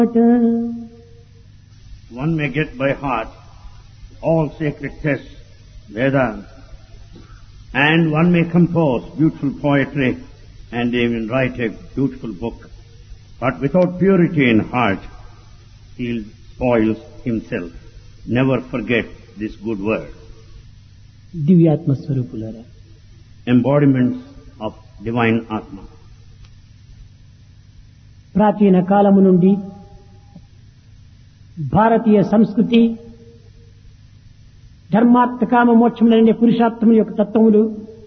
One may get by heart all sacred texts, Vedas, and one may compose beautiful poetry and even write a beautiful book. But without purity in heart, he spoils himself. Never forget this good word. దివ్యాత్మ స్వరూపులారా Embodiments of divine Atma. ప్రాచీన కాలము నుండి భారతీయ సంస్కృతి ధర్మార్థ కామ మోక్షములనే పురుషార్థముల యొక్క తత్వములు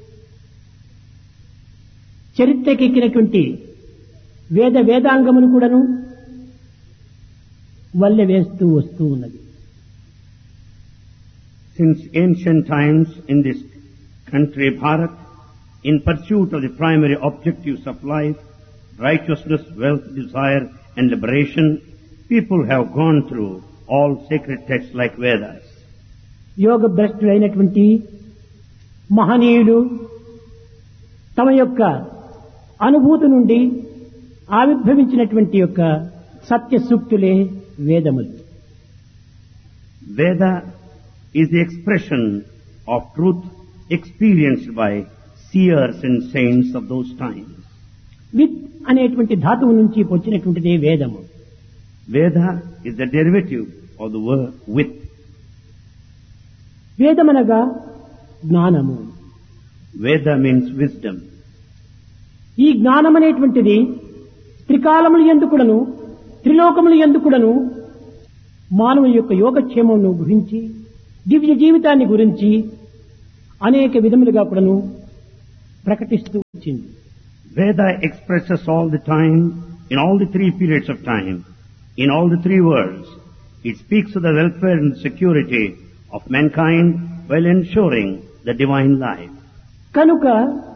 చరిత్రకెక్కినటువంటి వేద వేదాంగములు కూడాను వల్లె వేస్తూ వస్తూ ఉన్నది Since ancient times in this country, Bharat, in pursuit of the primary objectives of life, righteousness, wealth, desire, and liberation, people have gone through all sacred texts like Vedas. యోగ భ్రష్టులైనటువంటి మహనీయులు తమ యొక్క అనుభూతి నుండి ఆవిర్భవించినటువంటి యొక్క సత్య సూక్తులే వేదములు Veda is the expression of truth experienced by seers and saints of those times. విత్ అనేటువంటి ధాతువు నుంచి వచ్చినటువంటిదే వేదము Veda is the derivative of the word with. వేదమనగా జ్ఞానము Veda means wisdom. ఈ జ్ఞానం అనేటువంటిది త్రికాలములు ఎందుకుడను త్రిలోకములు ఎందుకుడను మానవుని యొక్క యోగక్షేమమును గురించి దివ్య జీవితాన్ని గురించి అనేక విధములుగా కూడాను ప్రకటిస్తూ వచ్చింది Veda expresses all the time, in all the three periods of time, in all the three worlds. It speaks of the welfare and security of mankind while ensuring the divine life. కనుక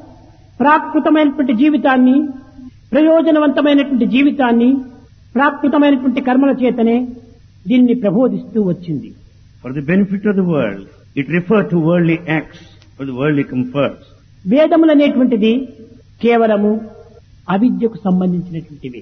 ప్రాకృతమైనటువంటి జీవితాన్ని ప్రయోజనవంతమైనటువంటి జీవితాన్ని ప్రాకృతమైనటువంటి కర్మల చేతనే దీన్ని ప్రబోధిస్తూ వచ్చింది For the benefit of the world, it referred to worldly acts for the worldly comforts. వేదములనేటువంటిది కేవలము అవిద్యకు సంబంధించినటువంటివి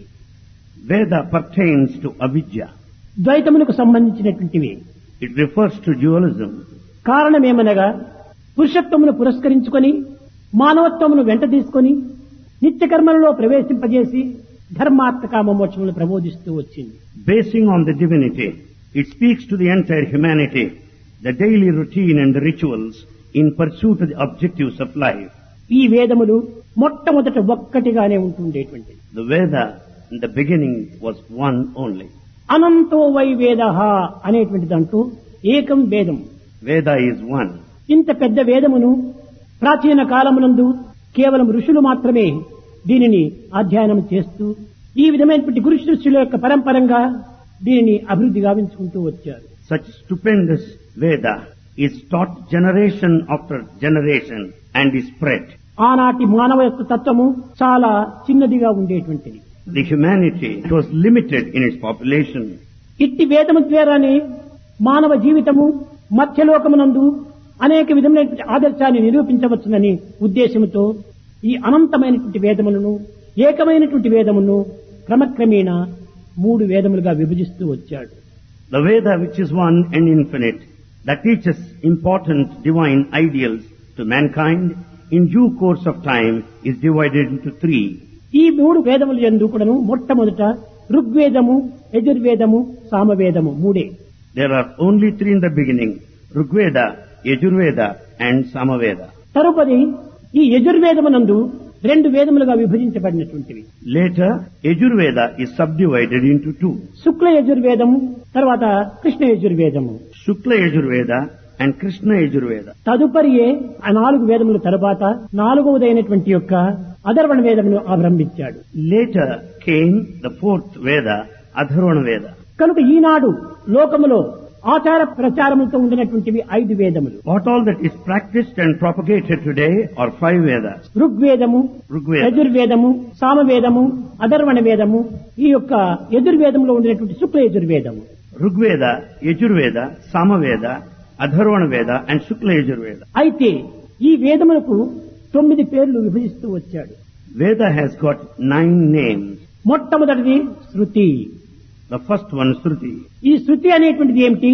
Veda pertains to avidya. ద్వైతములకు సంబంధించినటువంటివి It refers to dualism. కారణమేమనగా పురుషత్వమును పురస్కరించుకొని మానవత్వమును వెంట తీసుకొని నిత్య కర్మలలో ప్రవేశింపజేసి ధర్మార్థ కామ మోక్షములను ప్రబోధిస్తూ వచ్చింది Basing on the divinity, it speaks to the entire humanity, the daily routine and the rituals in pursuit of the objectives of life. ఈ వేదములు మొట్టమొదట ఒక్కటిగానే ఉంటుండేటువంటిది The Veda in the beginning was one only. అనంతో వై వేద అనేటువంటి దాంట్లో ఏకం వేదం Veda is one. ఇంత పెద్ద వేదమును ప్రాచీన కాలమునందు కేవలం ఋషులు మాత్రమే దీనిని అధ్యయనం చేస్తూ ఈ విధమైనటువంటి గురు శిష్యుల యొక్క పరంపరంగా దీనిని అభివృద్ధి గావించుకుంటూ వచ్చారు Such stupendous Veda is taught generation after generation and is spread. ఆనాటి మానవ యొక్క తత్వము చాలా చిన్నదిగా ఉండేటువంటిది The humanity it was limited in its population. ఇట్టి వేదము ద్వారానే మానవ జీవితము మధ్యలోకమునందు అనేక విధమైనటువంటి ఆదర్శాన్ని నిరూపించవచ్చునని ఉద్దేశంతో ఈ అనంతమైనటువంటి వేదములను ఏకమైనటువంటి వేదమును క్రమక్రమేణా మూడు వేదములుగా విభజిస్తూ వచ్చాడు The Veda which is one and infinite, that teaches important divine ideals to mankind, in due course of time is divided into three. ఈ మూడు వేదములు ఎందు కూడాను మొట్టమొదట ఋగ్వేదము యజుర్వేదము సామవేదము మూడే There are only three in the beginning, Rigveda, Yajurveda and Samaveda. తరుపది ఈ యజుర్వేదమునందు రెండు వేదములుగా విభజించబడినటువంటివి Later, Yajurveda is subdivided into two, శుక్ల యజుర్వేదము తర్వాత Krishna యజుర్వేదము Shukla Yajurveda and Krishna Yajurveda. తదుపరియే ఆ నాలుగు వేదముల తరువాత నాలుగవదైనటువంటి యొక్క అధర్వణ వేదమును ఆరంభించాడు Later came the fourth Veda, Adharvana Veda. కనుక ఈనాడు లోకములో ఆచార ప్రచారములతో ఉండినటువంటివి ఐదు వేదములు What all that is practiced and propagated today are five Vedas. ఋగ్వేదము Rigveda, యజుర్వేదము సామవేదము అధర్వణ వేదము ఈ యొక్క యజుర్వేదంలో ఉండినటువంటి శుక్ల యజుర్వేదము Rigveda, Yajurveda, Samaveda, Adharvana Veda and Shukla Yajurveda. అయితే ఈ వేదములకు తొమ్మిది పేర్లు విభజిస్తూ వచ్చాడు Veda has got nine names. మొట్టమొదటిది శృతి The first one, Shruti. ఈ శృతి అనేటువంటిది ఏమిటి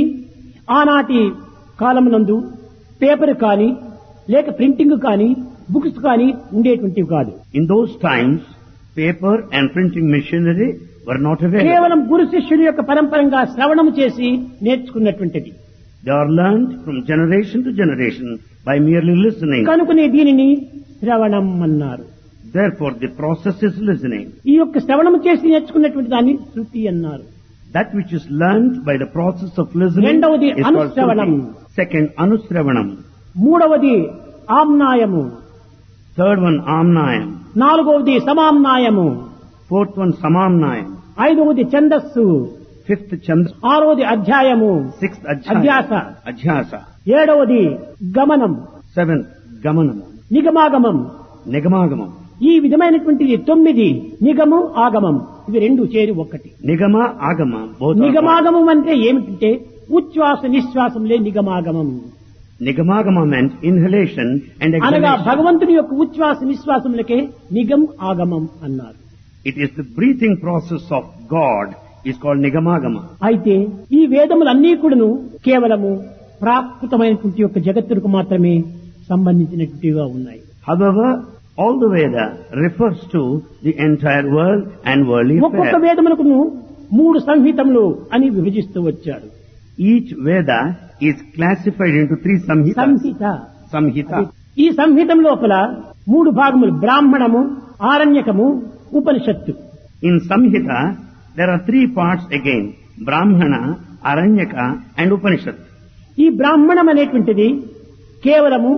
ఆనాటి కాలమునందు పేపర్ కానీ లేక ప్రింటింగ్ కానీ బుక్స్ కానీ ఉండేటువంటివి కాదు In those times, paper and printing machinery were not available. కేవలం గురు శిష్యుడి యొక్క పరంపరంగా శ్రవణం చేసి నేర్చుకున్నటువంటిది They are learned from generation to generation by merely listening. కనుకనే దీనిని శ్రవణం అన్నారు Therefore, the process is listening. ఈ యొక్క శ్రవణం చేసి నేర్చుకున్నటువంటి దాన్ని శృతి అన్నారు That which is learned by the process of listening రెండవది is called అనుశ్రవణం. Shruti. Second, Anusravanam. మూడవది ఆమ్నాయము Third one, Amnayam. నాలుగవది సమామ్నాయము Fourth one, Samamnayam. ఐదవది ఛందస్సు Fifth, Chand. ఆరవది అధ్యాయము Sixth, అధ్యాస Adhyasa. Adhyasa. ఏడవది గమనం Seventh, Gamanam. నిగమాగమం Nigamangamam. ఈ విధమైనటువంటిది తొమ్మిది నిగము ఆగమం ఇవి రెండు చేరి ఒక్కటి Nigama, Agama. Both are one. నిగమాగమం అంటే ఏమిటంటే ఉచ్ఛ్వాస నిశ్వాసంలే నిగమాగమం Nigamagama meant inhalation and అనగా exhalation. భగవంతుని యొక్క ఉచ్ఛ్వాస నిశ్వాసములకే నిగం ఆగమం అన్నారు It is the breathing process of God is called Nigamagama. అయితే ఈ వేదములన్నీ కూడాను కేవలము ప్రాకృతమైనటువంటి యొక్క జగత్తుకు మాత్రమే సంబంధించినటువంటివిగా ఉన్నాయి However, all the Veda refers to the entire world and worldly ఒక్కొక్క affairs. వేదములకు మూడు సంహితములు అని విభజిస్తూ వచ్చాడు Each Veda is classified into three samhitas. Samhita Samhita. ఈ సంహితం లోపల మూడు భాగములు బ్రాహ్మణము ఆరణ్యకము ఉపనిషత్తు In Samhita, there are three parts again. Brahmana, Aranyaka and Upanishad. ఈ బ్రాహ్మణం అనేటువంటిది కేవలము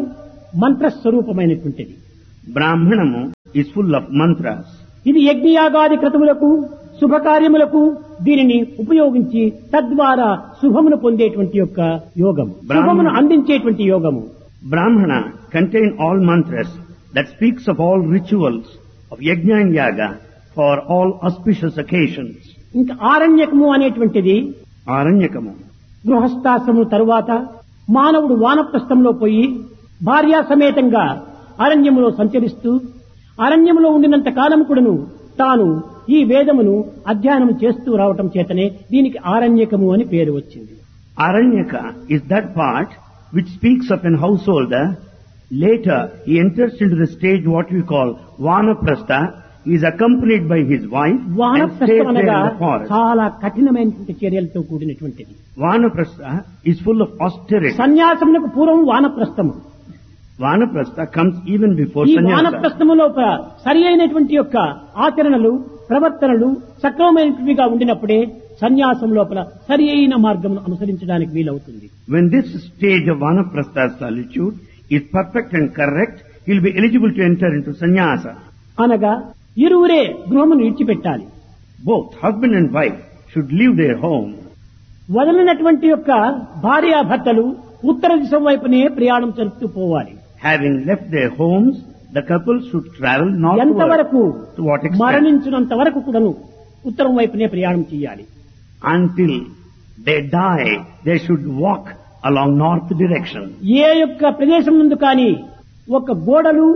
మంత్రస్వరూపమైనటువంటిది Brahmanamu is full of mantras. ఇది యజ్ఞయాగాది క్రతువులకు శుభకార్యములకు దీనిని ఉపయోగించి తద్వారా శుభమును పొందేటువంటి యొక్క యోగం బ్రాహ్మణ- శుభమును అందించేటువంటి యోగము Brahmana contain all mantras that speaks of all rituals of yajna and yaga for all auspicious occasions. ఇంకా ఆరణ్యకము అనేటువంటిది Aranyakamu. గృహస్థాశ్రము తరువాత మానవుడు వానప్రస్థంలో పోయి భార్యా సమేతంగా అరణ్యములో సంచరిస్తూ అరణ్యములో ఉండినంత కాలం కూడాను తాను ఈ వేదమును అధ్యయనం చేస్తూ రావటం చేతనే దీనికి ఆరణ్యకము అని పేరు వచ్చింది Aranyaka is that part which speaks of an householder. Later, he enters into the stage what we call Vanaprastha. He is accompanied by his wife and stays వానప్రస్థం there in అనగా the forest. చాలా కఠినమైనటువంటి చర్యలతో కూడినటువంటిది Vanaprastha is full of austerity. సన్యాసమునకు పూర్వం వానప్రస్థము Vanaprastha comes even before ఈ sannyasa. వానప్రస్థము లోపల సరి అయినటువంటి యొక్క ఆచరణలు ప్రవర్తనలు సక్రమమైనవిగా ఉండినప్పుడే సన్యాసం లోపల సరి అయిన మార్గమును అనుసరించడానికి వీలవుతుంది When this stage of Vanaprastha solitude is perfect and correct, he will be eligible to enter into sannyasa. అనగా ఇరువురే గృహమును విడిచిపెట్టాలి Both husband and wife should leave their home. వదలినటువంటి యొక్క భార్యాభర్తలు ఉత్తర దిశ వైపునే ప్రయాణం జరుపుతూ పోవాలి Having left their homes, the couple should travel northward. ఎంతవరకు To what extent? మరణించినంత వరకు కూడాను ఉత్తరం వైపునే ప్రయాణం చేయాలి Until they die, they should walk along north direction. ఏ యొక్క ప్రదేశం ముందు కానీ ఒక గోడలు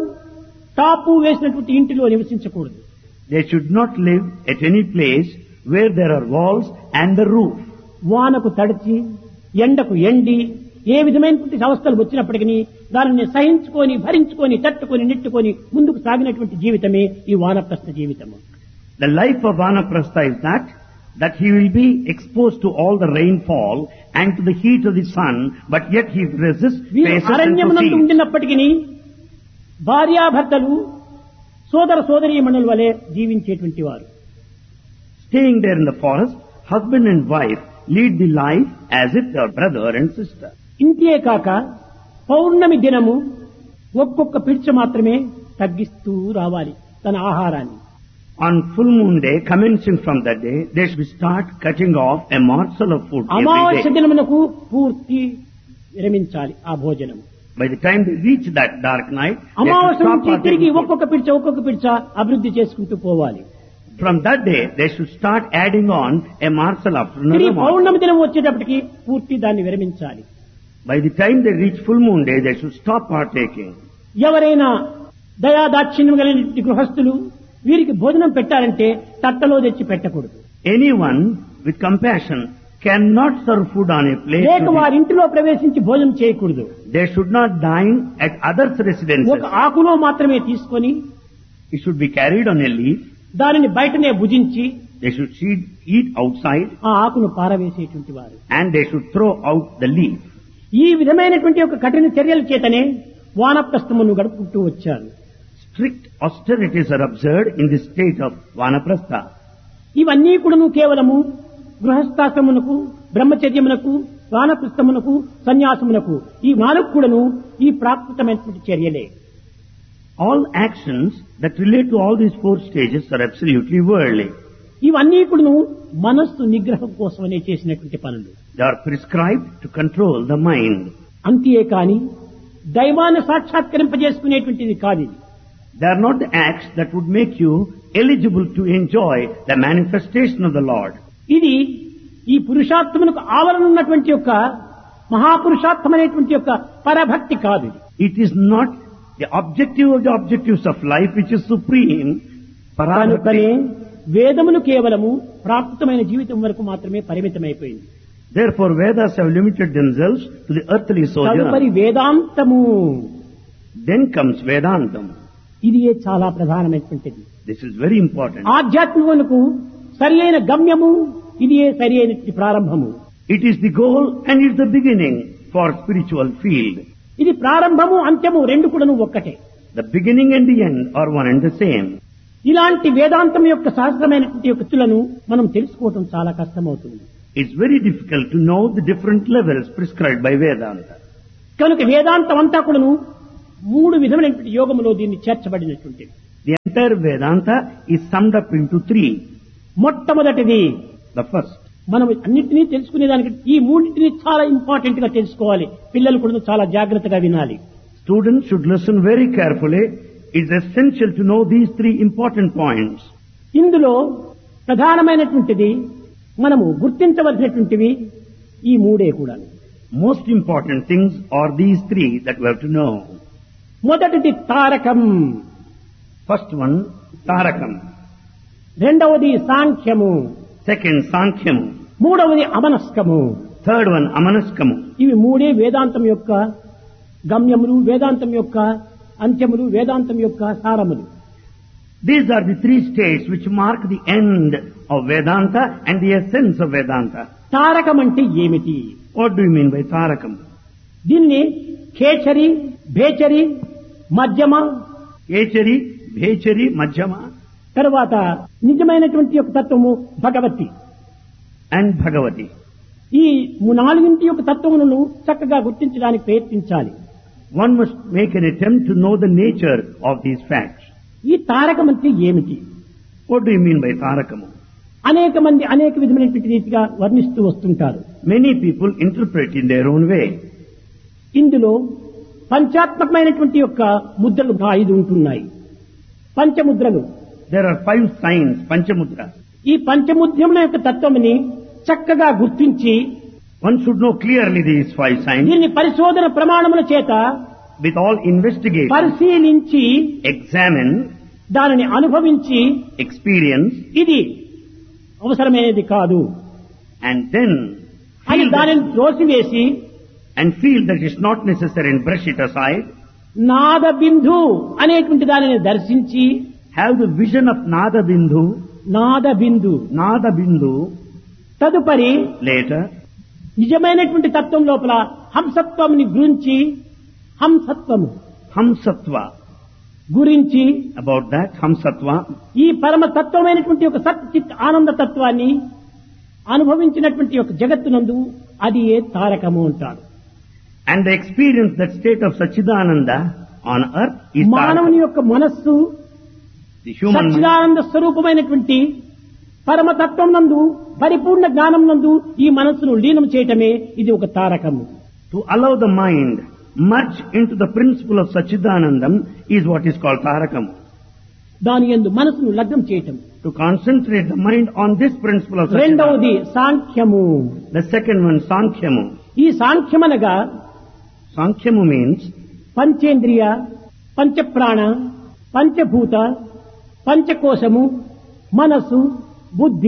టాపు వేసినటువంటి ఇంటిలో నివసించకూడదు They should not live at any place where there are walls and the roof. వానకు తడిచి ఎండకు ఎండి ఏ విధమైనటువంటి అవస్థలు వచ్చినప్పటికీ దానిని సహించుకొని భరించుకొని తట్టుకొని నెట్టుకొని ముందుకు సాగినటువంటి జీవితమే ఈ వానప్రస్థ జీవితము The life of Vanaprastha is that, that he will be exposed to all the rainfall and to the heat of the sun, but yet he resists, వీరు faces and అరణ్యమునందు proceeds. ఉండినప్పటికీ భార్యాభర్తలు సోదర సోదరీమణుల వలె జీవించేటువంటి వారు Staying there in the forest, husband and wife lead the life as if they are brother and sister. ఇంతే కాక పౌర్ణమి దినము ఒక్కొక్క పిడిచ మాత్రమే తగ్గిస్తూ రావాలి తన ఆహారాన్ని On full moon day, commencing from that day, they should start cutting off a morsel of food every అమావాస్య day. దినమునకు పూర్తి విరమించాలి ఆ భోజనం By the time they reach that dark night, they should అమావాస్య stop నుంచి partaking తిరిగి food. ఒక్కొక్క పిడిచ ఒక్కొక్క పిడిచ అభివృద్ధి చేసుకుంటూ పోవాలి From that day, they should start adding on a morsel after తిరిగి another morsel. పౌర్ణమి దినం వచ్చేటప్పటికి పూర్తి దాన్ని విరమించాలి By the time they reach full moon day, they should stop partaking. ఎవరైనా దయాదాక్షిణ్యం కలిగిన గృహస్థులు వీరికి భోజనం పెట్టాలంటే తట్టలో తెచ్చి పెట్టకూడదు Anyone with compassion cannot serve food on a plate. లేక to వారి ఇంటిలో ప్రవేశించి భోజనం చేయకూడదు the- They should not dine at others' residences. ఒక ఆకులో మాత్రమే తీసుకొని It should be carried on a leaf. దానిని బయటనే భుజించి They should eat, eat outside ఆ ఆకును పారవేసేటువంటి వారు and they should throw out the leaf. ఈ విధమైనటువంటి ఒక కఠిన చర్యల చేతనే వానప్రస్థమును గడుపుకుంటూ వచ్చారు Strict austerities are observed in the state of Vanaprastha. ఇవన్నీ కూడాను కేవలము గృహస్థాశ్రమునకు బ్రహ్మచర్యమునకు వానప్రస్థమునకు సన్యాసమునకు ఈ నాలుగు కూడాను ఈ ప్రాకృతమైనటువంటి చర్యలే All actions that relate to all these four stages are absolutely worldly. ఇవన్నీ కూడాను మనస్సు నిగ్రహం కోసమనే చేసినటువంటి పనులు They are prescribed to control the mind. అంతే కాని దైవాన్ని సాక్షాత్కరింపజేసుకునేటువంటిది కాదు ఇది They are not the acts that would make you eligible to enjoy the manifestation of the Lord. ఇది ఈ పురుషార్థమునకు ఆవరణ ఉన్నటువంటి యొక్క మహాపురుషార్థమైనటువంటి యొక్క పరభక్తి కాదు ఇది. It is not the objective of the objectives of life which is supreme. కనుకనే Parabhakti. వేదమును కేవలము ప్రాకృతమైన జీవితం వరకు మాత్రమే పరిమితమైపోయింది Therefore Vedas have limited themselves to the earthly తదుపరి sojourn. వేదాంతము Then comes Vedantam. ఇది చాలా ప్రధానమైనటువంటిది This is very important. ఆధ్యాత్మికమునకు సరి అయిన గమ్యము ఇది సరి అయిన ప్రారంభము It is the goal and it is the beginning for spiritual field. ఇది ప్రారంభము అంత్యము రెండు కూడాను ఒక్కటే The beginning and the end are one and the same. ఇలాంటి వేదాంతం యొక్క సహస్రమైనటువంటి యొక్క తులను మనం తెలుసుకోవటం చాలా కష్టమవుతుంది It's very difficult to know the different levels prescribed by Vedanta. కనుక వేదాంతం అంతా కూడాను మూడు విధమైనటువంటి యోగములో దీన్ని చేర్చబడినటువంటిది The entire Vedanta is summed up into three. మొట్టమొదటిది The first, మనం అన్నింటినీ తెలుసుకునేదానికి ఈ మూడింటిని చాలా ఇంపార్టెంట్ గా తెలుసుకోవాలి పిల్లలు కూడా చాలా జాగ్రత్తగా వినాలి students should listen very carefully. It's essential to know these three important points. ఇందులో ప్రధానమైనటువంటిది మనము గుర్తించవలసినటువంటివి ఈ మూడే కూడా Most important things are these three that we have to know. మొదటిది తారకం First one, Tarakam. రెండవది సాంఖ్యము Second, Sankhyamu. మూడవది అమనస్కము Third one, Amanaskamu. ఇవి మూడే వేదాంతం యొక్క గమ్యములు వేదాంతం యొక్క అంత్యములు వేదాంతం యొక్క సారములు These are the three states which mark the end of Vedanta and the essence of Vedanta. Tarakam అంటే ఏమిటి What do you mean by Tarakam? దీన్ని ఖేచరి భేచరి మధ్యమ Echari, Bhechari, Majjama తరువాత నిజమైనటువంటి యొక్క తత్వము భగవతి and Bhagavati. ఈ ము- నాలుగింటి యొక్క తత్వములను చక్కగా గుర్తించడానికి ప్రయత్నించాలి One must make an attempt to know the nature of these facts. ఈ తారకం అంటే ఏమిటి What do you mean by Tarakamu? అనేక మంది అనేక విధమైనటువంటి రీతిగా వర్ణిస్తూ వస్తుంటారు Many people interpret in their own way. ఇందులో పంచాత్మకమైనటువంటి యొక్క ముద్రలు ఐదు ఉంటున్నాయి పంచముద్రలు There are five signs, Panchamudra. ఈ పంచముద్రముల యొక్క తత్వముని చక్కగా గుర్తించి One should know clearly these five signs దీన్ని పరిశోధన ప్రమాణముల చేత with all investigation, పరిశీలించి examine, దానిని అనుభవించి experience, ఇది అవసరమైనది కాదు and then అని feel that, దానిని త్రోసివేసి and feel that it's not necessary and brush it aside. నాద బిందు అనేటువంటి దానిని దర్శించి Have the vision of Nada Bindu, నాద బిందు Nada Bindu తదుపరి later, నిజమైనటువంటి తత్వం లోపల హంసత్వంని గురించి హంసత్వము Hamsatva. గురించి About that, Hamsatva, ఈ పరమ తత్వమైనటువంటి ఒక సత్ చిత్ ఆనంద తత్వాన్ని అనుభవించినటువంటి ఒక జగత్తునందు అది ఏ తారకము అంటాడు and the experience that state of Sachidananda on earth is మానవుని Tarakam. యొక్క మనస్సు The human mind. సచ్చిదానంద స్వరూపమైనటువంటి పరమతత్వం నందు పరిపూర్ణ జ్ఞానం నందు ఈ మనస్సును లీనం చేయటమే ఇది ఒక తారకము To allow the mind merge into the principle of Sachidanandam is what is called Tarakam. దాని ఎందు మనసును లగ్నం చేయటం To concentrate the mind on this principle of Sachidanandam. రెండవది సాంఖ్యము The second one, Sankhyamu. ఈ సాంఖ్యమనగా Sankhyamu means పంచేంద్రియ పంచప్రాణ పంచభూత పంచకోశము మనస్సు బుద్ధి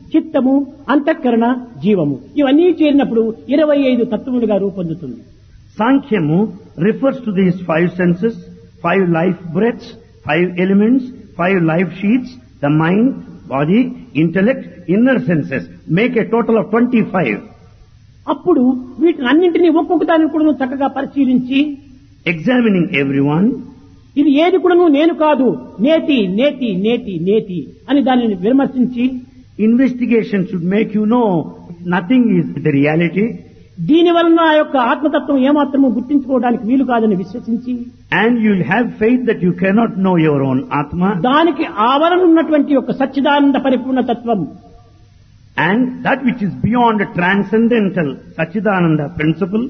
చిత్తము అంతఃకరణ జీవము ఇవన్నీ చేరినప్పుడు ఇరవై ఐదు తత్వములుగా రూపొందుతుంది Sankhyamu refers to these five senses, five life breaths, five elements, five life sheets, the mind, body, intellect, inner senses. Make a total of 25. అప్పుడు వీటిని అన్నింటినీ ఒక్కొక్క దాన్ని కూడా చక్కగా పరిశీలించి Examining everyone, ఇది ఏది కూడాను నేను కాదు నేతి నేతి నేతి నేతి అని దానిని విమర్శించి investigation should make you know nothing is the reality దీని వలన ఆ యొక్క ఆత్మతత్వం ఏమాత్రము గుర్తించుకోవడానికి వీలు కాదని విశ్వసించి and you'll have faith that you cannot know your own Atma దానికి ఆవరణ ఉన్నటువంటి యొక్క సచ్చిదానంద పరిపూర్ణ తత్వం and that which is beyond a transcendental Sachidananda principle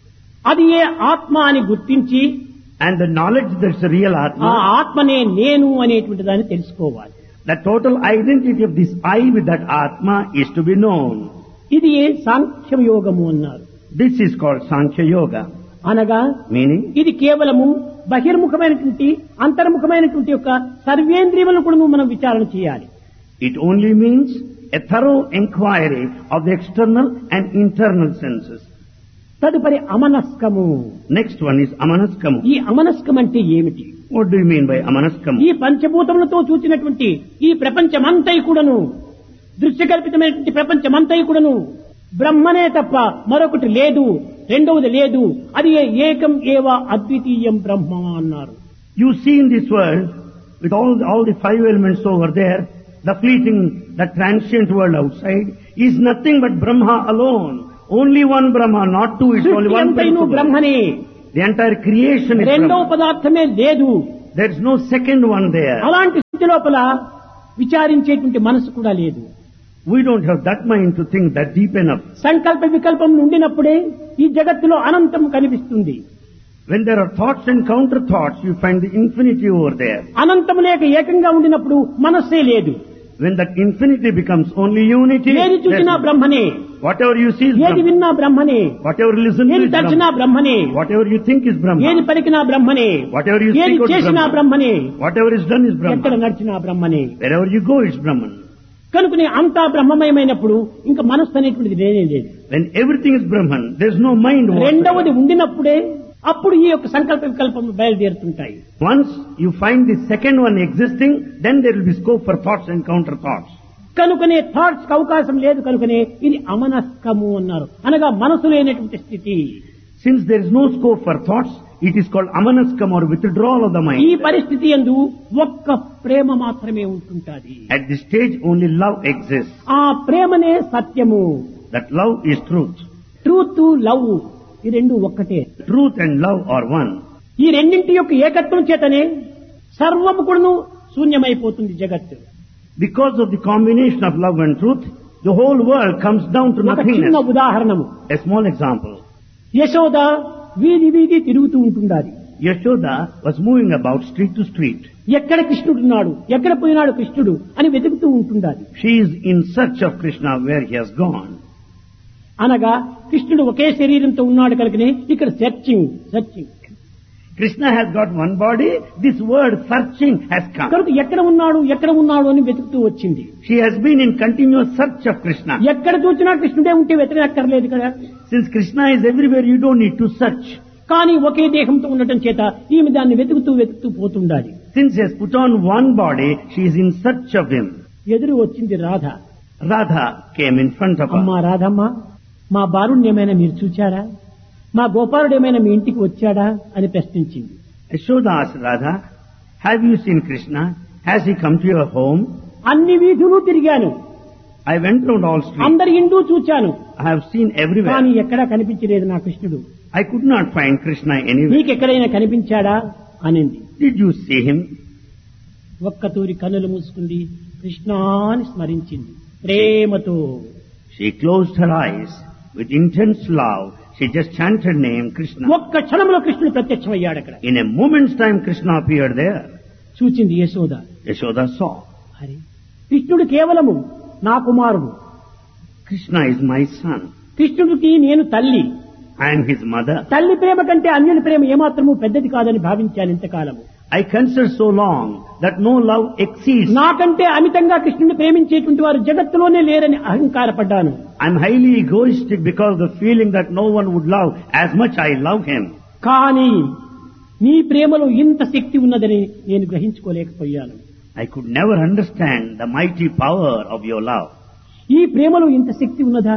అది ఏ ఆత్మ అని గుర్తించి and the knowledge that's the real ఆ Atma, ఆత్మనే నేను అనేటువంటి దాన్ని తెలుసుకోవాలి the total identity of this I with that Atma is to be known. ఇది ఏ సాంఖ్యం యోగము అన్నారు This is called Sankhya Yoga, అనగా meaning ఇది కేవలము బహిర్ముఖమైనటువంటి అంతర్ముఖమైనటువంటి యొక్క సర్వేంద్రియములను కూడా మనం విచారణ చేయాలి it only means a thorough inquiry of the external and internal senses. తదుపరి అమనస్కము Next one is Amanaskamu. ఈ అమనస్కం అంటే ఏమిటి What do you mean by Amanaskamu? ఈ పంచభూతములతో చూచినటువంటి ఈ ప్రపంచమంతై కూడాను దృశ్యకల్పితమైనటువంటి ప్రపంచమంతై కూడాను బ్రహ్మనే తప్ప మరొకటి లేదు రెండవది లేదు అది ఏకం ఏవ అద్వితీయం బ్రహ్మ అన్నారు You see in this world, with all, all the five elements over there, the fleeting, the transient world outside is nothing but Brahma alone. Only one Brahma, not two, it's only సృష్టి one అంతైను principle. బ్రహ్మనే The entire creation is రెండవ Brahma. పదార్థమే లేదు There's no second one there. అలాంటి స్థితి లోపల విచారించేటువంటి మనసు కూడా లేదు We don't have that mind to think that deep enough. సంకల్ప వికల్పం ఉండినప్పుడే ఈ జగత్తులో అనంతం కనిపిస్తుంది When there are thoughts and counter thoughts, you find the infinity over there. అనంతం లేక ఏకంగా ఉండినప్పుడు మనస్సే లేదు When that infinity becomes only unity, ఏది చూసినా there's- బ్రహ్మనే whatever you see is ఏది Brahma. విన్నా బ్రహ్మనే Whatever you listen to ఏది is తచ్చినా Brahma. బ్రహ్మనే Whatever you think is Brahma. ఏది పలికినా బ్రహ్మనే Whatever you ఏది speak out is చేసినా Brahma. బ్రహ్మనే Whatever is done is ఎక్కడ Brahma. నడిచినా బ్రహ్మనే Wherever you go, it's Brahman. కనుకనే అంతా బ్రహ్మమయమైనప్పుడు ఇంకా మనస్సు అనేటువంటిది లేనే లేదు When everything is Brahman, there's no mind. రెండవది whatsoever. ఉండినప్పుడే అప్పుడు ఈ యొక్క సంకల్ప వికల్పం బయలుదేరుతుంటాయి Once you find the second one existing, then there will be scope for thoughts and counter thoughts. కనుకనే థాట్స్ అవకాశం లేదు కనుకనే ఇది అమనస్కము అన్నారు అనగా మనసు లేనటువంటి స్థితి Since there is no scope for thoughts, it is called amanaskam or withdrawal of the ఈ mind. పరిస్థితి ఎందు ఒక్క ప్రేమ మాత్రమే ఉంటుంటాది At this stage, only love exists. ఆ ప్రేమనే సత్యము That love is truth. Truth love ఈ రెండు ఒక్కటే Truth and love are one. ఈ రెండింటి యొక్క ఏకత్వం చేతనే సర్వము కూడాను శూన్యమైపోతుంది జగత్తు Because of the combination of love and truth, the whole world comes down to ఒక చిన్న nothingness. ఉదాహరణము A small example. Yashoda వీధి వీధి తిరుగుతూ ఉంటుండాలి Yashoda was moving about street to street. ఎక్కడ కృష్ణుడున్నాడు ఎక్కడ పోయినాడు కృష్ణుడు అని వెతుకుతూ ఉంటుండాలి She is in search of Krishna where he has gone. అనగా కృష్ణుడు ఒకే శరీరంతో ఉన్నాడు కనుకనే ఇక్కడ searching searching Krishna has got one body, this word searching has come. కనుక ఎక్కడ ఉన్నాడు ఎక్కడ ఉన్నాడు అని వెతుకుతూ వచ్చింది She has been in continuous search of Krishna. ఎక్కడ చూసినా కృష్ణుడే ఉంటే వెతకనక్కర్లేదు కదా Since Krishna is everywhere, you don't need to search. కానీ ఒకే దేహంతో ఉండటం చేత ఈమె దాన్ని వెతుకుతూ వెతుకుతూ పోతుండాలి Since he has put on one body, she is in search of him. ఎదురు వచ్చింది Radha Radha came in front of అమ్మా her. రాధమ్మ మా బారుణ్ణి ఏమైనా మీరు చూచారా మా గోపాలుడు ఏమైనా మీ ఇంటికి వచ్చాడా అని ప్రశ్నించింది Yashoda asked Radha, have you seen Krishna? Has he come to your home? అన్ని వీధులు తిరిగాను I went round all streets. అందరి ఇంటూ చూచాను I have seen everywhere. కానీ ఎక్కడా కనిపించలేదు నా కృష్ణుడు I could not find Krishna anywhere. నీకెక్కడైనా కనిపించాడా అనింది Did you see him? ఒక్క తూరి కన్నులు మూసుకుంది కృష్ణాని స్మరించింది ప్రేమతో She closed her eyes with intense love. She just chanted name Krishna. ఒక్క క్షణంలో కృష్ణుడు ప్రత్యక్షమయ్యాడు అక్కడ In a moment's time, Krishna appeared there. చూచింది యశోద Yashoda saw. హరి కృష్ణుడు కేవలము నా కుమారుడు Krishna is my son. కృష్ణుడికి నేను తల్లి I am his mother. తల్లి ప్రేమ కంటే అన్యుని ప్రేమ ఏమాత్రము పెద్దది కాదని భావించాను ఇంతకాలము I consider so long that no love exceeds. నాకంటే అమితంగా కృష్ణుని ప్రేమించేటువంటి వారు జగత్తులోనే లేరని అహంకారపడ్డాను I'm highly egoistic because of the feeling that no one would love as much I love him. కానీ నీ ప్రేమలో ఇంత శక్తి ఉన్నదని నేను గ్రహించుకోలేకపోయాను I could never understand the mighty power of your love. ఈ ప్రేమలో ఇంత శక్తి ఉన్నదా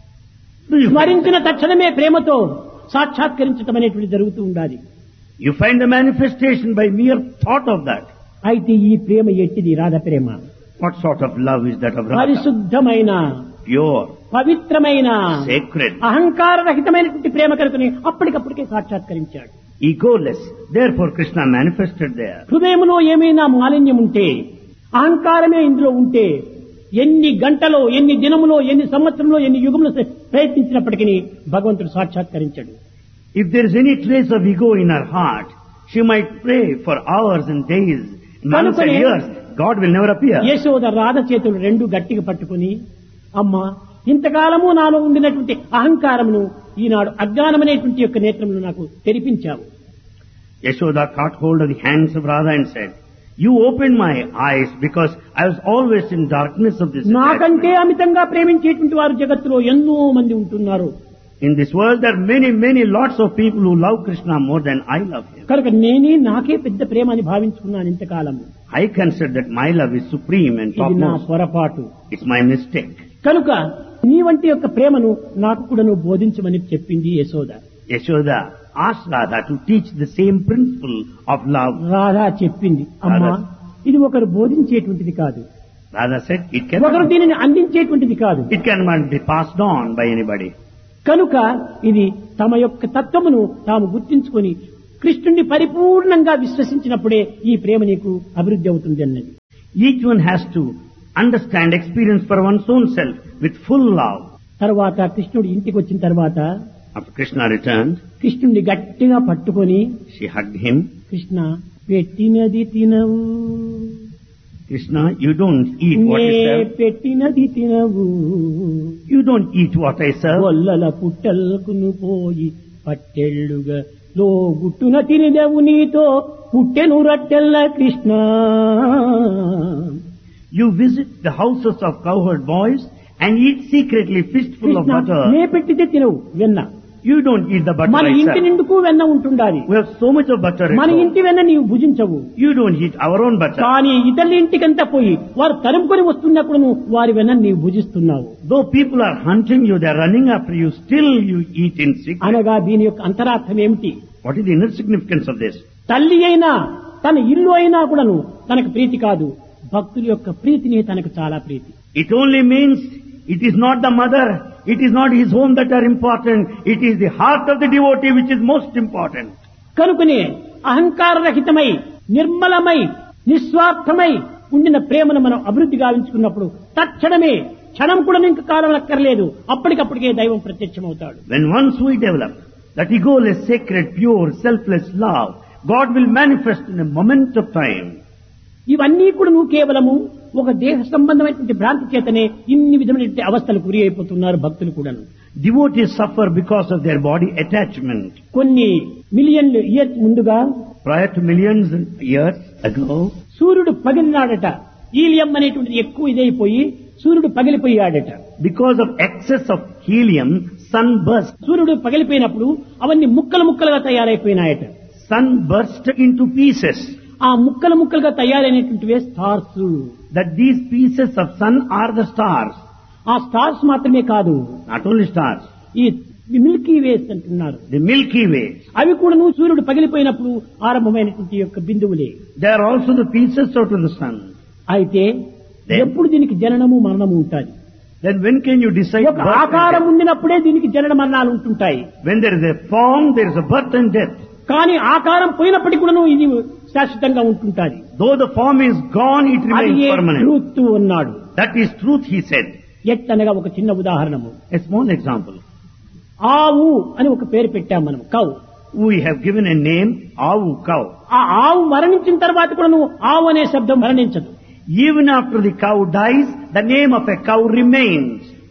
Do you find, స్మరించిన తక్షణమే ప్రేమతో సాక్షాత్కరించటం అనేటువంటి జరుగుతూ ఉండాలి you find the manifestation by mere thought of that. అయితే ఈ ప్రేమ ఎట్టిది రాధ ప్రేమ What sort of love is that of Radha? పరిశుద్ధమైన Pure, పవిత్రమైన sacred, అహంకార రహితమైనటువంటి ప్రేమ కనుకని అప్పటికప్పటికే సాక్షాత్కరించాడు egoless. Therefore Krishna manifested there. హృదయంలో ఏమైనా మాలిన్యం ఉంటే అహంకారమే ఇందులో ఉంటే ఎన్ని గంటలో ఎన్ని దినములో ఎన్ని సంవత్సరంలో ఎన్ని యుగంలో ప్రయత్నించినప్పటికీ భగవంతుడు సాక్షాత్కరించాడు If there is any trace of ego in her heart, she might pray for hours and days, months and కనుకనే- years. God will never appear. Yashoda Radha చేతులు రెండు గట్టిగా పట్టుకుని అమ్మా ఇంతకాలము నాలో ఉండినటువంటి అహంకారమును ఈనాడు అజ్ఞానమనేటువంటి యొక్క నేత్రమును నాకు తెరిపించావు Yashoda caught hold of the hands of Radha and said, You opened my eyes because I was always in darkness of this నాకంటే attachment. అమితంగా ప్రేమించేటువంటి వారు జగత్తులో ఎన్నో మంది ఉంటున్నారు In this world there are many, many lots of people who love Krishna more than I love him. కనుక నేనే నాకే పెద్ద ప్రేమ అని భావించుకున్నాను ఇంతకాలము I consider that my love is supreme and ఇది నా topmost. పొరపాటు It's my mistake. కనుక నీ వంటి యొక్క ప్రేమను నాకు కూడా నువ్వు బోధించమని చెప్పింది Yashoda Yashoda asked Radha to teach the same principle of love. Radha చెప్పింది అమ్మా రాధా. ఇది ఒకరు బోధించేటువంటిది కాదు Radha said, It ఒకరు cannot, దీనిని అందించేటువంటిది కాదు it cannot be passed on by anybody. కనుక ఇది తమ యొక్క తత్వమును తాము గుర్తించుకొని కృష్ణుణ్ణి పరిపూర్ణంగా విశ్వసించినప్పుడే ఈ ప్రేమ నీకు అభివృద్ధి అవుతుంది అన్నది Each one has to understand, experience for one's own self with full love. తర్వాత కృష్ణుడు ఇంటికి వచ్చిన తర్వాత After Krishna returned, కృష్ణుడిని గట్టిగా పట్టుకొని she hugged him. కృష్ణ పెట్టినది తినవు Krishna, you don't eat what నే you serve. పెట్టినది తినవు You don't eat what I serve. గొల్లల పుట్టల్కును పోయి పట్టెళ్ళుగా లో గుట్టున తినదవు నీతో పుట్టెను రట్టెల్ల Krishna You visit the houses of cowherd boys and eat secretly fistful of Krishna butter. నే పెట్టితే తినవు వెన్న You don't eat the butter మన I ఇంటి serve. నిండుకు వెన్న ఉంటుండాలి We have so much of butter at మన home. ఇంటి వెన్న నీవు భుజించవు You don't eat our own butter. కానీ ఇతరుల ఇంటికంతా పోయి వారు తరుముకొని వస్తున్నప్పుడు నువ్వు వారి వెన్న నీవు భుజిస్తున్నావు Though people are hunting you, they are running after you, still you eat in secret. అనగా దీని యొక్క అంతరార్థం ఏమిటి What is the inner significance of this? తల్లి అయినా తన ఇల్లు అయినా కూడాను తనకు ప్రీతి కాదు భక్తుల యొక్క ప్రీతిని తనకు చాలా ప్రీతి It only means it is not the mother, it is not his home that are important, it is the heart of the devotee which is most important. కనుకనే అహంకార రహితమై నిర్మలమై నిస్వార్థమై ఉండిన ప్రేమను మనం అభివృద్ధి గావించుకున్నప్పుడు తక్షణమే క్షణం కూడా ఇంక కాలం అక్కర్లేదు అప్పటికప్పటికే దైవం ప్రత్యక్షమవుతాడు When once we develop that egoless, sacred, pure, selfless love, God will manifest in a moment of time. ఇవన్నీ కూడా నువ్వు కేవలము ఒక దేహ సంబంధమైనటువంటి భ్రాంతి చేతనే ఇన్ని విధమైనటువంటి అవస్థలు గురి అయిపోతున్నారు భక్తులు కూడాను Devotees suffer because of their body attachment. కొన్ని మిలియన్లు ఇయర్స్ ముందుగా Prior to millions of years ago, సూర్యుడు పగిలినాడట ఈలియం అనేటువంటిది ఎక్కువ ఇదైపోయి సూర్యుడు పగిలిపోయాడట because of excess of helium, sun burst. సూర్యుడు పగిలిపోయినప్పుడు అవన్నీ ముక్కలు ముక్కలుగా తయారైపోయినాయట Sun burst into pieces. ఆ ముక్కలు ముక్కలుగా తయారైనటువంటివే stars That these pieces of sun are the stars. ఆ స్టార్స్ మాత్రమే కాదు Not only stars. ఈ మిల్కీ వేస్ అంటున్నారు The Milky Way. అవి కూడా నువ్వు సూర్యుడు పగిలిపోయినప్పుడు ఆరంభమైనటువంటి యొక్క బిందువులే They are also the pieces out of the sun. అయితే Then- ఎప్పుడు దీనికి జననము మరణము ఉంటుంది Then when can you decide ఒక birth and ఆకారం death? ఉండినప్పుడే దీనికి జనన మరణాలు ఉంటుంటాయి When there is a form, there is a birth and death. కానీ ఆకారం పోయినప్పటికీ కూడా ఇది శాశ్వతంగా ఉంటుంటాది Though the form is gone, it అది remains permanent. ట్రూత్ ఉన్నాడు That is truth, he said. ఎట్టనగా ఒక చిన్న ఉదాహరణము A small example. ఆవు అని ఒక పేరు పెట్టాం మనం cow We have given a name, Avu cow. ఆ ఆవు మరణించిన తర్వాత కూడా నువ్వు ఆవు అనే శబ్దం మరణించదు Even after the cow dies, the name of a cow remains.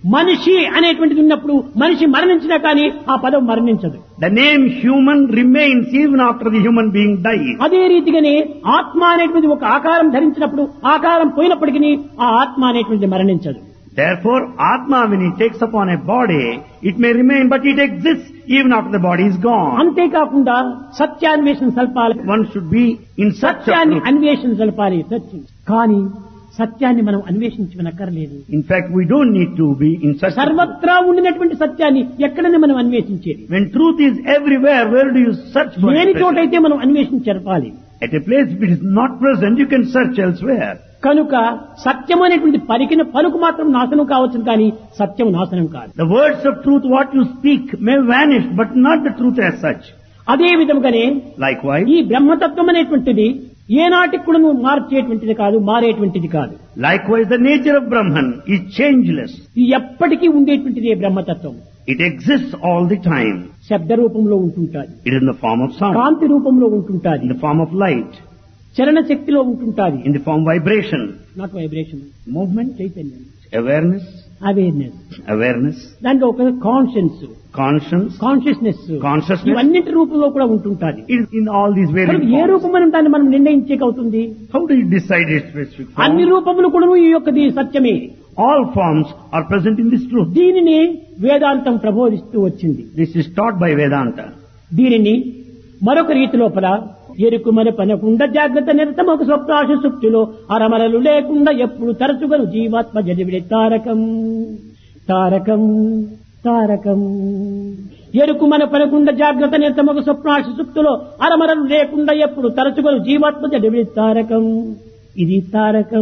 మనిషి అనేటువంటిది ఉన్నప్పుడు మనిషి మరణించినా కానీ ఆ పదం మరణించదు The name human remains even after the human being dies. అదే రీతిగానే ఆత్మ అనేటువంటిది ఒక ఆకారం ధరించినప్పుడు ఆకారం పోయినప్పటికీ ఆ ఆత్మ అనేటువంటిది మరణించదు Therefore, Atma, when it takes upon a body, it may remain, but it exists even after the body is gone. అంతేకాకుండా సత్యాన్వేషణ సల్పాలి One should be in such a సత్యాన్ని truth. అన్వేషణ సల్పాలి సత్యం కానీ సత్యాన్ని మనం అన్వేషించనక్కర్లేదు In fact, we don't need to be in such a truth. సర్వత్రా ఉండినటువంటి సత్యాన్ని ఎక్కడనే మనం అన్వేషించేది When truth is everywhere, where do you search for లేని it? చోటైతే మనం అన్వేషించరపాలి At a place if it is not present, you can search elsewhere. కనుక సత్యం అనేటువంటి పలికిన పలుకు మాత్రం నాశనం కావచ్చు కానీ సత్యం నాశనం కాదు The words of truth, what you speak, may vanish, but not the truth as such. అదే విధముగానే Likewise, ఈ బ్రహ్మతత్వం అనేటువంటిది ఏనాటికి కూడా నువ్వు మార్చేటువంటిది కాదు మారేటువంటిది కాదు likewise, the nature of Brahman is changeless. ఇది ఎప్పటికీ ఉండేటువంటిది బ్రహ్మతత్వం It exists all the time. శబ్ద రూపంలో ఉంటుంటాది It is in the form of sound, కాంతి రూపంలో ఉంటుంటాది in the form of light, చలన శక్తిలో ఉంటుంటాది in the form of vibration, not vibration movement చైతన్యం awareness, అవేర్నెస్ awareness, దాంట్లో ఒక కాన్షియన్స్ conscience. Consciousness Consciousness. ఇవన్నింటి రూపంలో కూడా ఉంటుంటాది It is in all these కనుక various ఏ forms. రూపం మనం దాన్ని మనం నిర్ణయించేకవుతుంది How do you decide its specific అన్ని form? రూపములు కూడా ఈ యొక్కది సత్యమే All forms are present in this truth. దీనిని వేదాంతం ప్రబోధిస్తూ వచ్చింది This is taught by Vedanta. దీనిని మరొక రీతి లోపల ఎరుకు మన పనకుండా జాగ్రత్త నిరతం ఒక స్వప్నాశ సుప్తిలో అరమరలు లేకుండా ఎప్పుడు తరచుగా జీవాత్మ జడివిడే తారకం తారకం తారకం ఎరుకు మన పనకుండా జాగ్రత్త నిరతం ఒక స్వప్నాశ సుప్తిలో అరమరలు లేకుండా ఎప్పుడు తరచుగా జీవాత్మ జడివిడే తారకం ఇది తారకం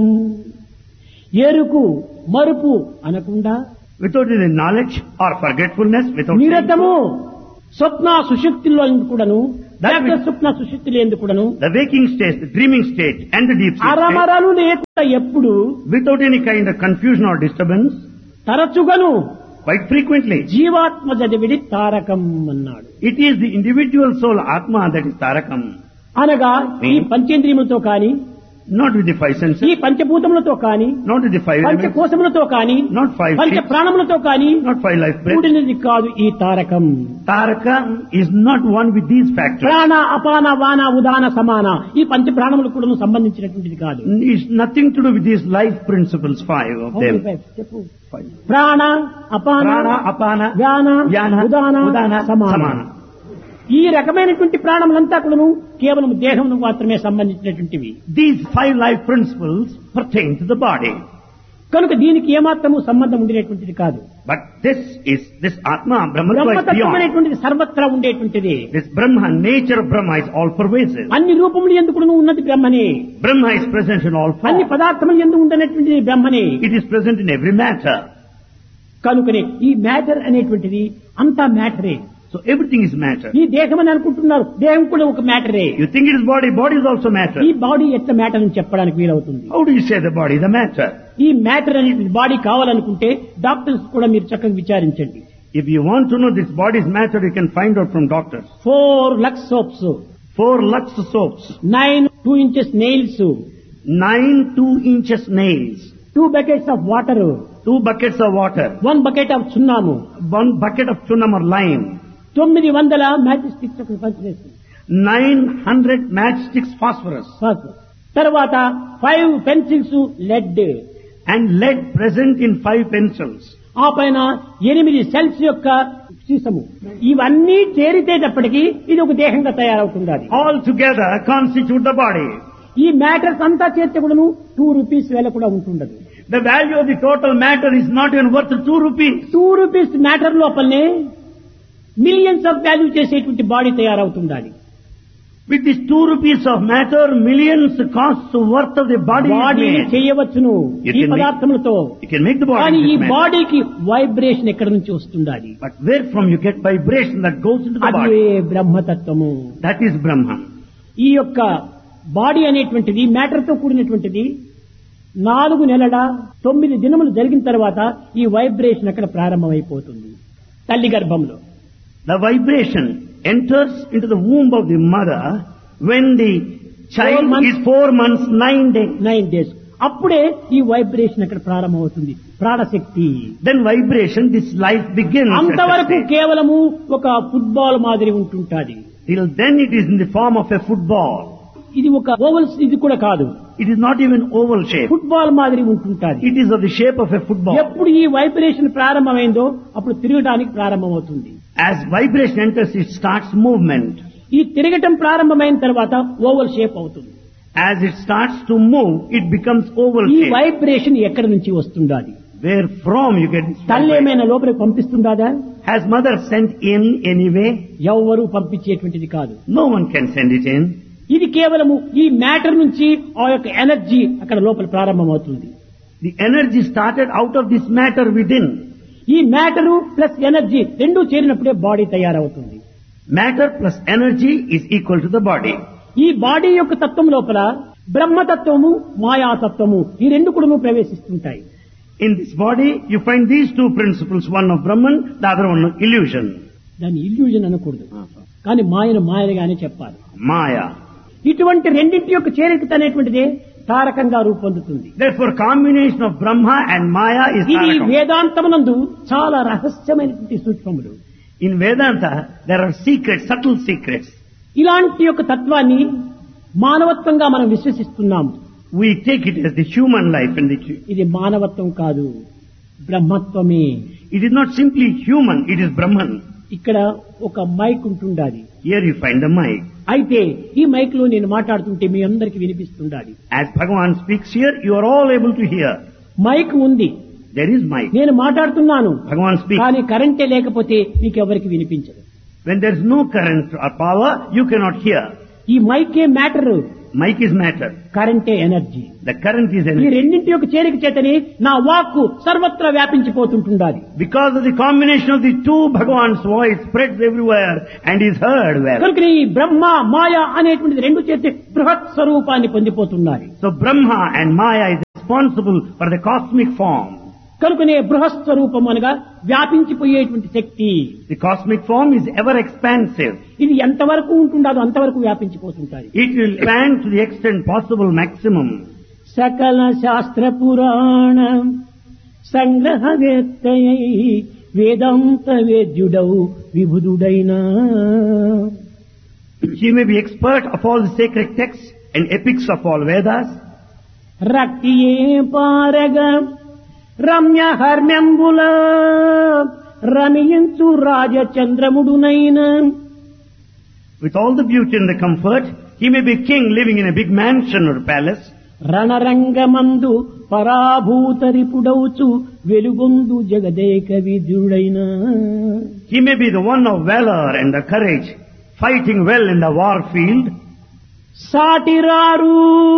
ఎరుకు మరుపు అనకుండా Without any knowledge or forgetfulness, without నిరతము స్వప్న సుశక్తిలో కూడాను That జాగ్రత్త means- స్వప్న సుశక్తిలో ఎందుకు కూడాను the waking state, the dreaming state, and the deep sleep state, అరమరలు లేకుండా ఎప్పుడు without any kind of confusion or disturbance, తరచుగాను quite frequently. జీవాత్మ చదివిడి తారకం అన్నాడు It is the individual soul Atma that is Tarakam, అనగా ఈ పంచేంద్రియములతో కాని not with the five senses, ఈ పంచభూతములతో కాని not with the five elements, పంచకోశములతో కాని not five పంచ sheets, ప్రాణములతో కాని not five life breaths. కూడినది కాదు ఈ Tarakam Tarakam is not one with these factors. ప్రాణ అపాన వాన ఉదాన సమాన ఈ పంచ ప్రాణములకు కూడా సంబంధించినటువంటిది కాదు It's nothing to do with these life principles, five of them. చెప్పు Five. ప్రాణ అపాన Prana, Apana, వ్యాన Yana, ఉదాన Udana, సమాన Samana. ఈ రకమైనటువంటి ప్రాణములంతా కూడాను కేవలం దేహమును మాత్రమే సంబంధించినటువంటివి These five life principles pertain to the body. కనుక దీనికి ఏమాత్రము సంబంధం ఉండేటువంటిది కాదు But this is, this Atma, Brahma is బ్రహ్మతత్వం beyond. అనేటువంటిది సర్వత్రా ఉండేటువంటిది This Brahma, nature of Brahma is all pervasive. అన్ని రూపములు ఎందుకు ఉన్నది బ్రహ్మనే Brahma is present in all అన్ని forms. పదార్థములు ఎందుకు ఉండనటువంటిది బ్రహ్మనే It is present in every matter. కనుకనే ఈ మ్యాటర్ అనేటువంటిది అంతా మ్యాటరే So everything is matter. ఈ దేహం అని అనుకుంటున్నారు దేహం కూడా ఒక మ్యాటరే You think it is body, body is also matter. ఈ బాడీ ఎట్లా మ్యాటర్ అని చెప్పడానికి వీలవుతుంది How do you say the body is a matter? ఈ మ్యాటర్ అనేది బాడీ కావాలనుకుంటే డాక్టర్స్ కూడా మీరు చక్కగా విచారించండి If you want to know this body's matter, you can find out from doctors. Four Lux soaps Four Lux soaps, nine two inches nails nine two inches nails, two buckets of water two buckets of water, one bucket of సున్నాము one bucket of chunam or lime, తొమ్మిది వందల magic sticks ఒక పంచివేస్తుంది nine hundred matchsticks phosphorus, తర్వాత five pencils lead and lead present in five pencils. ఆ పైన ఎనిమిది cells యొక్క సీసము ఇవన్నీ చేరితేటప్పటికి ఇది ఒక దేహంగా తయారవుతుంది అది All together constitute the body. ఈ మ్యాటర్స్ అంతా చేర్చే కూడాను టూ రూపీస్ వేల కూడా ఉంటుండదు The value of the total matter is not even worth two rupees. Two rupees matter లోపలనే మిలియన్స్ ఆఫ్ వాల్యూ చేసేటువంటి బాడీ తయారవుతుండాలి With this two rupees of matter, millions costs worth of the body is body made. చేయవచ్చును You ఈ can make- పదార్థములతో You can make the body కానీ in ఈ this matter. బాడీకి vibration ఎక్కడి నుంచి వస్తుండాలి But where from you get vibration that goes into the అదే body? బ్రహ్మతత్వము That is Brahman. ఈ యొక్క బాడీ అనేటువంటిది మ్యాటర్ తో కూడినటువంటిది నాలుగు నెలల తొమ్మిది దినములు జరిగిన తర్వాత ఈ వైబ్రేషన్ అక్కడ ప్రారంభమైపోతుంది తల్లి గర్భంలో The vibration enters into the womb of the mother when the Four child months. is four months, nine days. Nine days అప్పుడే ఈ వైబ్రేషన్ అక్కడ ప్రారంభమవుతుంది ప్రాణశక్తి Then vibration, this life begins. at that అంతవరకు stage. కేవలము ఒక ఫుట్బాల్ మాదిరి ఉంటుంటాది Till then it is in the form of a football. ఇది ఒక ఓవల్స్ ఇది కూడా కాదు It is not even oval shape. Football మాదిరి ఉంటుంటాది It is of the shape of a football. ఎప్పుడు ఈ వైబ్రేషన్ ప్రారంభమైందో అప్పుడు తిరగడానికి ప్రారంభమవుతుంది As vibration enters, it starts movement. ఈ తిరగటం ప్రారంభమైన తర్వాత ఓవల్ షేప్ అవుతుంది As it starts to move, it becomes oval ఈ shape. వైబ్రేషన్ ఎక్కడి నుంచి వస్తుండాది Where from you get this తల్లి vibration? ఏమైనా లోపలికి పంపిస్తుందాదా Has mother sent in anyway? ఎవరు పంపించేటువంటిది కాదు No one can send it in. ఇది కేవలము ఈ మ్యాటర్ నుంచి ఆ యొక్క ఎనర్జీ అక్కడ లోపల ప్రారంభమవుతుంది The energy started out of this matter within. ఈ మ్యాటరు ప్లస్ ఎనర్జీ రెండూ చేరినప్పుడే బాడీ తయారవుతుంది Matter plus energy is equal to the body. ఈ బాడీ యొక్క తత్వం లోపల బ్రహ్మతత్వము మాయాతత్వము ఈ రెండు కూడా ప్రవేశిస్తుంటాయి In this body, you find these two principles, one of Brahman, the other one of illusion. దాన్ని ఇల్యూజన్ అనకూడదు కానీ మాయను మాయగానే చెప్పాలి Maya. ఇటువంటి రెండింటి యొక్క చేరిక అనేటువంటిదే తారకంగా రూపొందుతుంది Therefore, combination of Brahma and Maya is ఇది Tarakam. వేదాంతమునందు చాలా రహస్యమైనటువంటి సూక్ష్మములు In Vedanta, there are secrets, subtle secrets. ఇలాంటి యొక్క తత్వాన్ని మానవత్వంగా మనం విశ్వసిస్తున్నాము We take it as the human life and the, ఇది మానవత్వం కాదు బ్రహ్మత్వమే it is not simply human, it is Brahman. ఇక్కడ ఒక మైక్ ఉంటుండాలి Here you find the mic. అయితే ఈ మైక్ లో నేను మాట్లాడుతుంటే మీ అందరికి వినిపిస్తుండాలి As Bhagavan speaks here, you are all able to hear. Mic ఉంది There is mic. నేను మాట్లాడుతున్నాను Bhagavan speaks. కానీ కరెంటే లేకపోతే మీకు ఎవరికి వినిపించదు When there is no current or power, you cannot hear. ఈ మైకే మ్యాటర్ Mic is matter. కరెంటే ఎనర్జీ The current is ఈ energy. రెండింటి యొక్క చేరిక చేతని నా వాక్కు సర్వత్రా వ్యాపించిపోతుంటుండాలి Because of the combination of the two, Bhagavan's voice spreads everywhere and is heard well. కనుక ఈ బ్రహ్మ మాయ అనేటువంటిది రెండు చేతి బృహత్ స్వరూపాన్ని పొందిపోతున్నారు So Brahma and Maya is responsible for the cosmic form. కనుకనే బృహత్ స్వరూపం అనగా వ్యాపించిపోయేటువంటి శక్తి The cosmic form is ever expansive. ఇది ఎంతవరకు ఉంటుండదో అంతవరకు వ్యాపించిపోతుంటాయి It will expand to the extent possible maximum. సకల శాస్త్ర పురాణ సంగ్రహవేత్తయై వేదాంత వేద్యుడౌ విభుదుడైన She may be expert of all the sacred texts and epics of all Vedas. రక్తియే పారగ Ramya హర్మ్యంబుల రమియంచు రాజచంద్రముడునైన With all the beauty and the comfort, he may be king living in a big mansion or palace. రణరంగమందు పరాభూతరిపుడౌచు వెలుగొందు Jagadeka విధుడైన He may be the one of valor and the courage, fighting well in the war field. సాటిరారు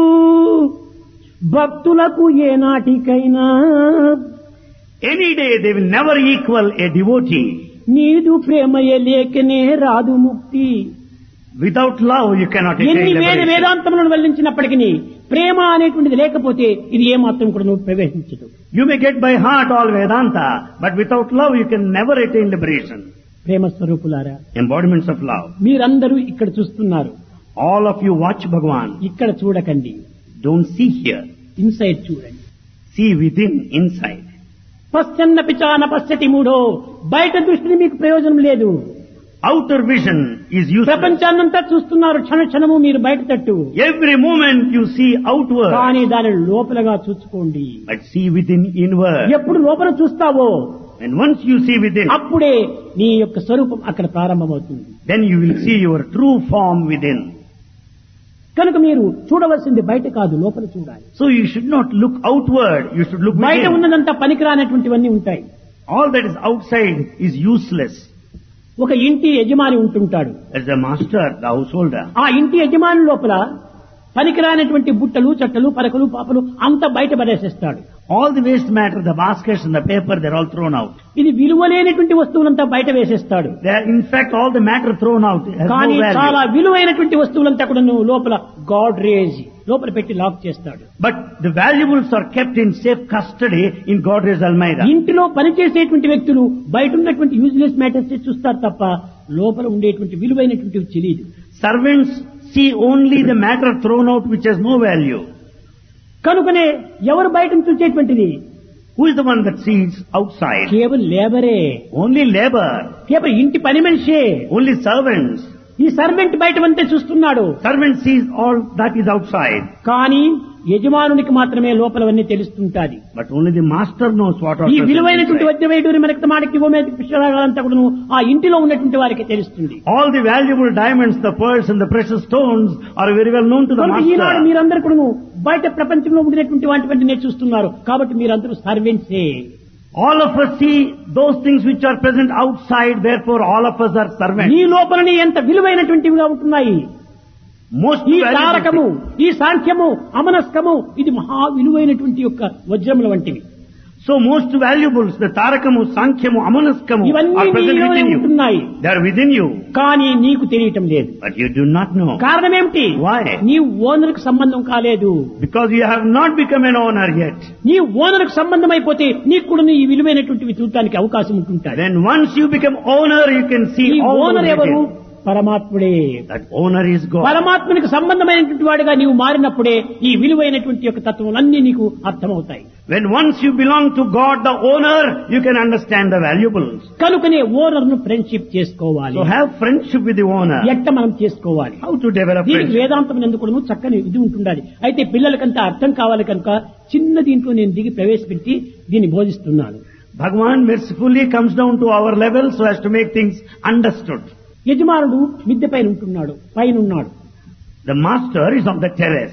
భక్తులకు ఏ నాటికైనా Any day they will never equal a devotee. నీదు ప్రేమయ లేకనే రాదు ముక్తి Without love you cannot attain ఎన్ని వేద liberation. వేదాంతములను వెల్లించినప్పటికీ ప్రేమ అనేటువంటిది లేకపోతే ఇది ఏమాత్రం కూడా నువ్వు ప్రవేశించదు You may get by heart all Vedanta, but without love you can never attain liberation. ప్రేమ స్వరూపులారా Embodiments of love. మీరందరూ ఇక్కడ చూస్తున్నారు All of you watch Bhagavan. ఇక్కడ చూడకండి Don't see here. ఇన్సైడ్ చూడండి See within, inside. పశ్చన్న పిచాన పశ్చతి మూడో బయట దృష్టిని మీకు ప్రయోజనం లేదు Outer vision is useless. ప్రపంచాన్నంతా చూస్తున్నారు క్షణ క్షణము మీరు బయట తట్టు Every moment you see outward, కానీ దాని లోపలగా చూసుకోండి but see within inward. ఎప్పుడు లోపల చూస్తావో And once you see within, అప్పుడే నీ యొక్క స్వరూపం అక్కడ ప్రారంభమవుతుంది then you will see your true form within. కనుక మీరు చూడవలసింది బయట కాదు లోపల చూడాలి So you should not look outward, you should look బయట within. ఉన్నదంతా పనికిరానటువంటివన్నీ ఉంటాయి All that is outside is useless. ఒక ఇంటి యజమాని ఉంటుంటాడు As the master, the householder. ఆ ఇంటి యజమాని లోపల పనికిరానటువంటి బుట్టలు చట్టలు పరకలు పాపలు అంత బయట పడేసేస్తాడు All the waste matter, the baskets and the paper, they're all thrown out. ఇది విలువలేనటువంటి వస్తువులంతా బయట వేసేస్తాడు They are, in fact, all the matter thrown out has కానీ no చాలా value. విలువైనటువంటి వస్తువులంతా కూడా నువ్వు లోపల గాడ్ రేజ్ లోపల పెట్టి లాక్ చేస్తాడు But the valuables are kept in safe custody in Godrej Almeida. ఇంటిలో పనిచేసేటువంటి వ్యక్తులు బయట ఉన్నటువంటి యూజ్లెస్ మ్యాటర్స్ చూస్తారు తప్ప లోపల ఉండేటువంటి విలువైనటువంటివి తెలియదు Servants see only the matter thrown out which has no value. కనుకనే ఎవరు బయటను చూసేటువంటిది Who is the one that sees outside? కేవలం లేబరే Only labor, కేవలం ఇంటి పని మనిషే only servants. ఈ సర్వెంట్ బయట అంతే చూస్తున్నాడు Servant sees all that is outside, కానీ యజమానునికి మాత్రమే లోపలవన్నీ తెలుస్తుంటాది but only the master knows what are ఈ present విలువైనటువంటి inside. వజ్రవేటూరి మనకి మాడికి ఓమేది పుష్పరాగాలంతా కూడా ఆ ఇంటిలో ఉన్నటువంటి వారికి తెలుస్తుంది All the valuable diamonds, the pearls and the precious stones are very well known to the కనుక ఈనాడు master. మీరందరూ కూడా బయట ప్రపంచంలో ఉండినటువంటి వాటివన్నీ చూస్తున్నారు కాబట్టి మీరందరూ సర్వెంట్సే All of us see those things which are present outside, therefore all of us are servants. ఈ లోపలని ఎంత విలువైనటువంటివిగా ఉంటున్నాయి Most ఈ valuable తారకము things. ఈ సాంఖ్యము అమనస్కము ఇది మహా విలువైనటువంటి యొక్క వజ్రముల వంటివి So most valuables, the Tarakamu, Sankhyamu, Amanaskamu ఇవన్నీ are present నీలోనే within you. ఉంటున్నాయి They are within you, కానీ నీకు తెలియటం లేదు but you do not know. కారణం ఏమిటి Why? నీ ఓనర్కు సంబంధం కాలేదు Because you have not become an owner yet. నీ ఓనర్కు సంబంధం అయిపోతే నీకు కూడా ఈ విలువైనటువంటివి చూడటానికి అవకాశం ఉంటుంటాయి Then once you become owner, you can ఈ see all ఓనర్ those ఎవరు details. పరమాత్ముడే That owner is God. పరమాత్మునికి సంబంధమైనటువంటి వాడిగా నీవు మారినప్పుడే ఈ విలువైనటువంటి యొక్క తత్వములన్నీ నీకు అర్థమవుతాయి When once you belong to God, the owner, you can understand the valuables. కనుకనే ఓనర్ ను ఫ్రెండ్షిప్ చేసుకోవాలి So have friendship with the owner. ఎట్ట మనం చేసుకోవాలి How to develop దీనికి friendship. వేదాంతం ఎందుకు చక్కని ఇది ఉంటుండాలి అయితే పిల్లలకంతా అర్థం కావాలి కనుక చిన్న దీంట్లో నేను దిగి ప్రవేశపెట్టి దీన్ని బోధిస్తున్నాను Bhagavan mercifully comes down to our level so as to make things understood. యజమానుడు మిద్దె పైన ఉంటున్నాడు పైన ఉన్నాడు The master is on the terrace.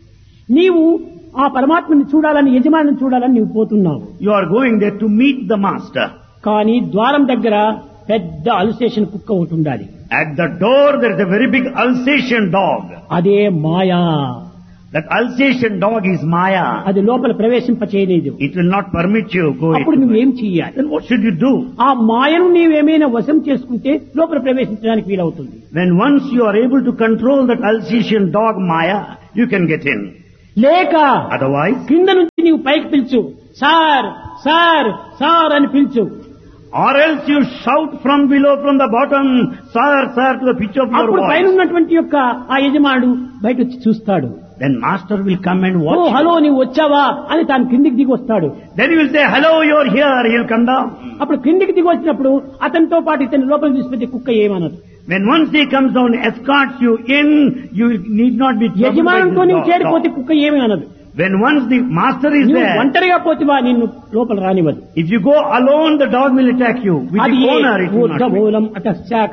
నీవు ఆ పరమాత్మని చూడాలని యజమానిని చూడాలని నీవు పోతున్నావు You are going there to meet the master. కానీ ద్వారం దగ్గర పెద్ద అల్సేషన్ కుక్క ఒకటి ఉండాలి At the door there is a very big Alsatian dog. అదే మాయా That Alsatian dog is Maya. అది లోపల ప్రవేశింప చేయలేదు It will not permit you go అప్పుడు into it. నువ్వేం చెయ్యాలి Then what should you do? ఆ మాయను నీవేమైనా వశం చేసుకుంటే లోపల ప్రవేశించడానికి వీలవుతుంది When once you are able to control that Alsatian dog Maya, you can get in. లేక Otherwise, కింద నుంచి నీవు పైకి పిలుచు సార్ సార్ సార్ అని పిలుచు or else you shout from below, from the bottom, sir, sir, to the pitch of your అప్పుడు పైన voice. ఉన్నటువంటి యొక్క ఆ యజమానుడు బయట వచ్చి చూస్తాడు Then master will come and ఓ watch you. హలో నీవు వచ్చావా అని తాను కిందికి దిగి వస్తాడు Then he will say, hello, you're here. He'll come down. అప్పుడు కిందికి దిగి వచ్చినప్పుడు అతనితో పాటు ఇతని లోపల తీసుకొచ్చే కుక్క ఏమనదు When once he comes down, escorts you in, you need not be troubled by యజమానుతో this నీవు dog. చేరిపోతే కుక్క ఏమీ అనదు When once the master is నువ్వు there, ఒంటరిగా పోతివా నిన్ను లోపల రానివ్వదు if you go alone, the dog will attack you. With అది the owner, it will not be. ఊర్ధమూలం అటశాఖ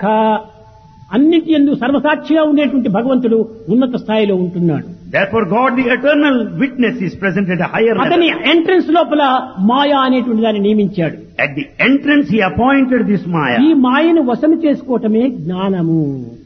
అన్నింటి ఎందు సర్వసాక్షిగా ఉండేటువంటి భగవంతుడు ఉన్నత స్థాయిలో ఉంటున్నాడు Therefore, God, the eternal witness, is present at a higher అతని level. ఎంట్రన్స్ లోపల మాయా అనేటువంటి దాన్ని నియమించాడు At the entrance, he appointed this ఈ Maya. మాయను వశము చేసుకోవటమే జ్ఞానము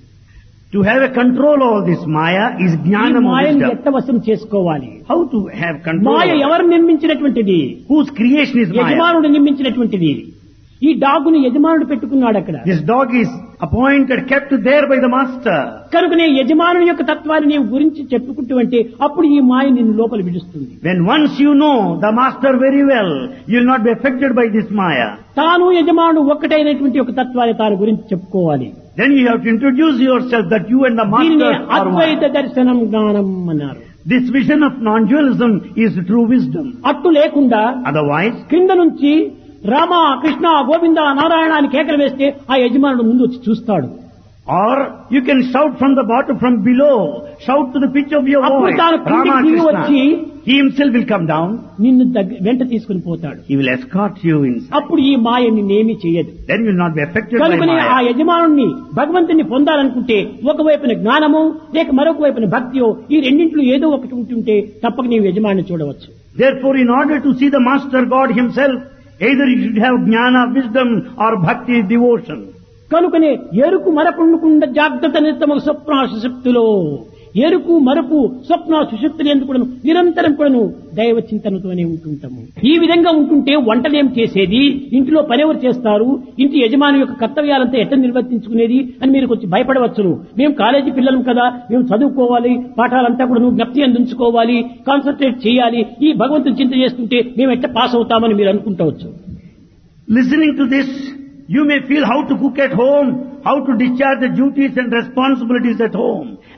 To have a control over this Maya is ఈ jnanam మాయను wisdom. ఎట్ట వశం చేసుకోవాలి How to have control Maya over ఎవరు నిర్మించినటువంటిది it? Whose creation is Maya? యజమానుడు నిర్మించినటువంటిది ఈ డాగుని యజమానుడు పెట్టుకున్నాడు అక్కడ This dog is appointed, kept there by the master. కనుకనే యజమానుని యొక్క తత్వాన్ని నీవు గురించి చెప్పుకుంటూ అంటే అప్పుడు ఈ మాయ నిన్ను లోపల విడుస్తుంది When once you know the master very well, you will not be affected by this Maya. తాను యజమానుడు ఒక్కటైనటువంటి ఒక తత్వాన్ని తాను గురించి చెప్పుకోవాలి Then you have to introduce yourself that you and the దీనిని master are అద్వైత one. దర్శనం జ్ఞానం అన్నారు This vision of non-dualism is true wisdom. అట్టు లేకుండా Otherwise, క్రింద నుంచి రామ కృష్ణ గోవింద నారాయణ అని కేకలు వేస్తే ఆ యజమానుడు ముందు వచ్చి చూస్తాడు or you can shout from the bottom, from below, shout to the pitch of your అప్పుడు voice, తాను Rama కిందికి దిగి వచ్చి Krishna. He himself will come down. నిన్ను దగ్గ వెంట తీసుకుని పోతాడు He will escort you inside. అప్పుడు ఈ మాయ నిన్నేమీ చేయదు Then you will not be affected by కనుకనే ఆ Maya. యజమానుణ్ణి భగవంతుని పొందాలనుకుంటే ఒకవైపున జ్ఞానము లేక మరొక వైపున భక్తియో ఈ రెండింటిలో ఏదో ఒకటి ఉంటుంటే తప్పక నీవు యజమాని చూడవచ్చు Therefore, in order to see the Master God Himself, either you should have jnana, wisdom, or bhakti, devotion. కనుకనే ఎరుకు మరపుండకుండా జాగ్రత్త నిత్తమ స్వప్న సుశక్తులో ఎరుకు మరపు స్వప్న సుశక్తులు ఎందుకు కూడాను నిరంతరం కూడాను దైవ చింతనతోనే ఉంటుంటాము ఈ విధంగా ఉంటుంటే వంటలేం చేసేది ఇంటిలో పనెవరు చేస్తారు ఇంటి యజమాని యొక్క కర్తవ్యాలంతా ఎట్లా నిర్వర్తించుకునేది అని మీరు కొంచెం భయపడవచ్చును మేము కాలేజీ పిల్లలం కదా మేము చదువుకోవాలి పాఠాలంతా కూడా జ్ఞప్తి అందించుకోవాలి కాన్సన్ట్రేట్ చేయాలి ఈ భగవంతుని చింత చేస్తుంటే మేము ఎట్లా పాస్ అవుతామని మీరు అనుకుంటవచ్చు Listening to this, you may feel how to cook at home, how to discharge the duties and responsibilities at home.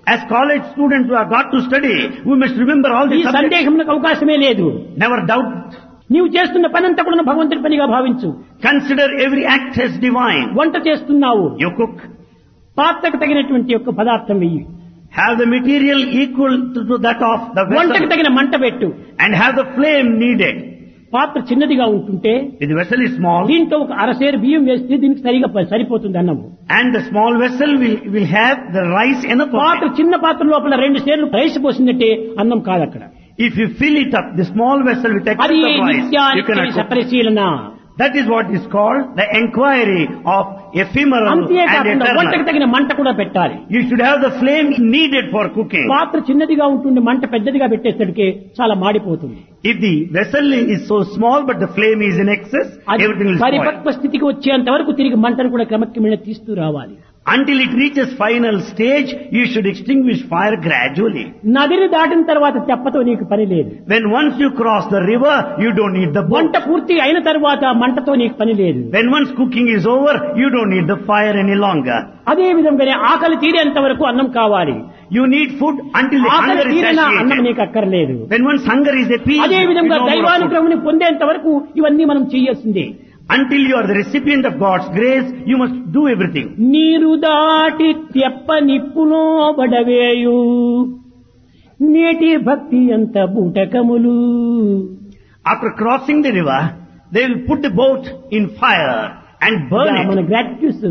As college students who have got to study, we must remember all ఈ these subjects. సందేహంలో అవకాశమే లేదు Never doubt. నీవు చేస్తున్న పనంతా కూడా భగవంతుడి పనిగా భావించు Consider every act as divine. వంట చేస్తున్నావు You cook. పాత్రకు తగినటువంటి యొక్క పదార్థం వెయ్యి Have the material equal to, to that of the వంటకు vessel. తగిన మంట పెట్టు And have the flame needed. పాత్ర చిన్నదిగా ఉంటుంటే If the vessel is small, దీంట్లో ఒక అరసేరు బియ్యం వేస్తే దీనికి సరిగా ప- సరిపోతుంది అన్నము and the small vessel will, will have the rice enough of పాత్ర it. చిన్న పాత్ర లోపల రెండు సేర్లు రైస్ పోసిందంటే అన్నం కాదు అక్కడ If you fill it up, the small vessel with excess అది of rice, you నిత్యానికి cannot cook. సపరిశీలన That is what is called the enquiry of ephemeral and అంతేకాకుండా వంటకు eternal. తగిన మంట కూడా పెట్టాలి You should have the flame needed for cooking. పాత్ర చిన్నదిగా ఉంటుంది మంట పెద్దదిగా పెట్టేసరికి చాలా మాడిపోతుంది If the vessel is so small but the flame is in excess, అది everything will spoil. పరిపక్వ స్థితికి వచ్చేంత వరకు తిరిగి మంటను కూడా క్రమక్రమేణ తీస్తూ రావాలి Until it reaches final stage, you should extinguish fire gradually. నదిని దాటిన తర్వాత తెప్పతో నీకు పని లేదు When once you cross the river, you don't need the boat. వంట పూర్తి అయిన తర్వాత మంటతో నీకు పని లేదు When once cooking is over, you don't need the fire any longer. అదే విధంగానే ఆకలి తీరేంత వరకు అన్నం కావాలి You need food until the ఆకలి hunger is తీరిన అన్నం satiated. నీకు అక్కర్లేదు When once hunger is appeased, అదే you విధంగా no more of food. దైవానుగ్రహముని పొందేంత వరకు ఇవన్నీ మనం చేయాల్సిందే Until you are the recipient of God's grace, you must do everything. నీరు దాటి తెప్ప నిప్పులో బడవేయు నేటి భక్తి అంత బూటకములు After crossing the river, they will put the boat in fire and burn ఇలా మన it. గ్రాట్యూస్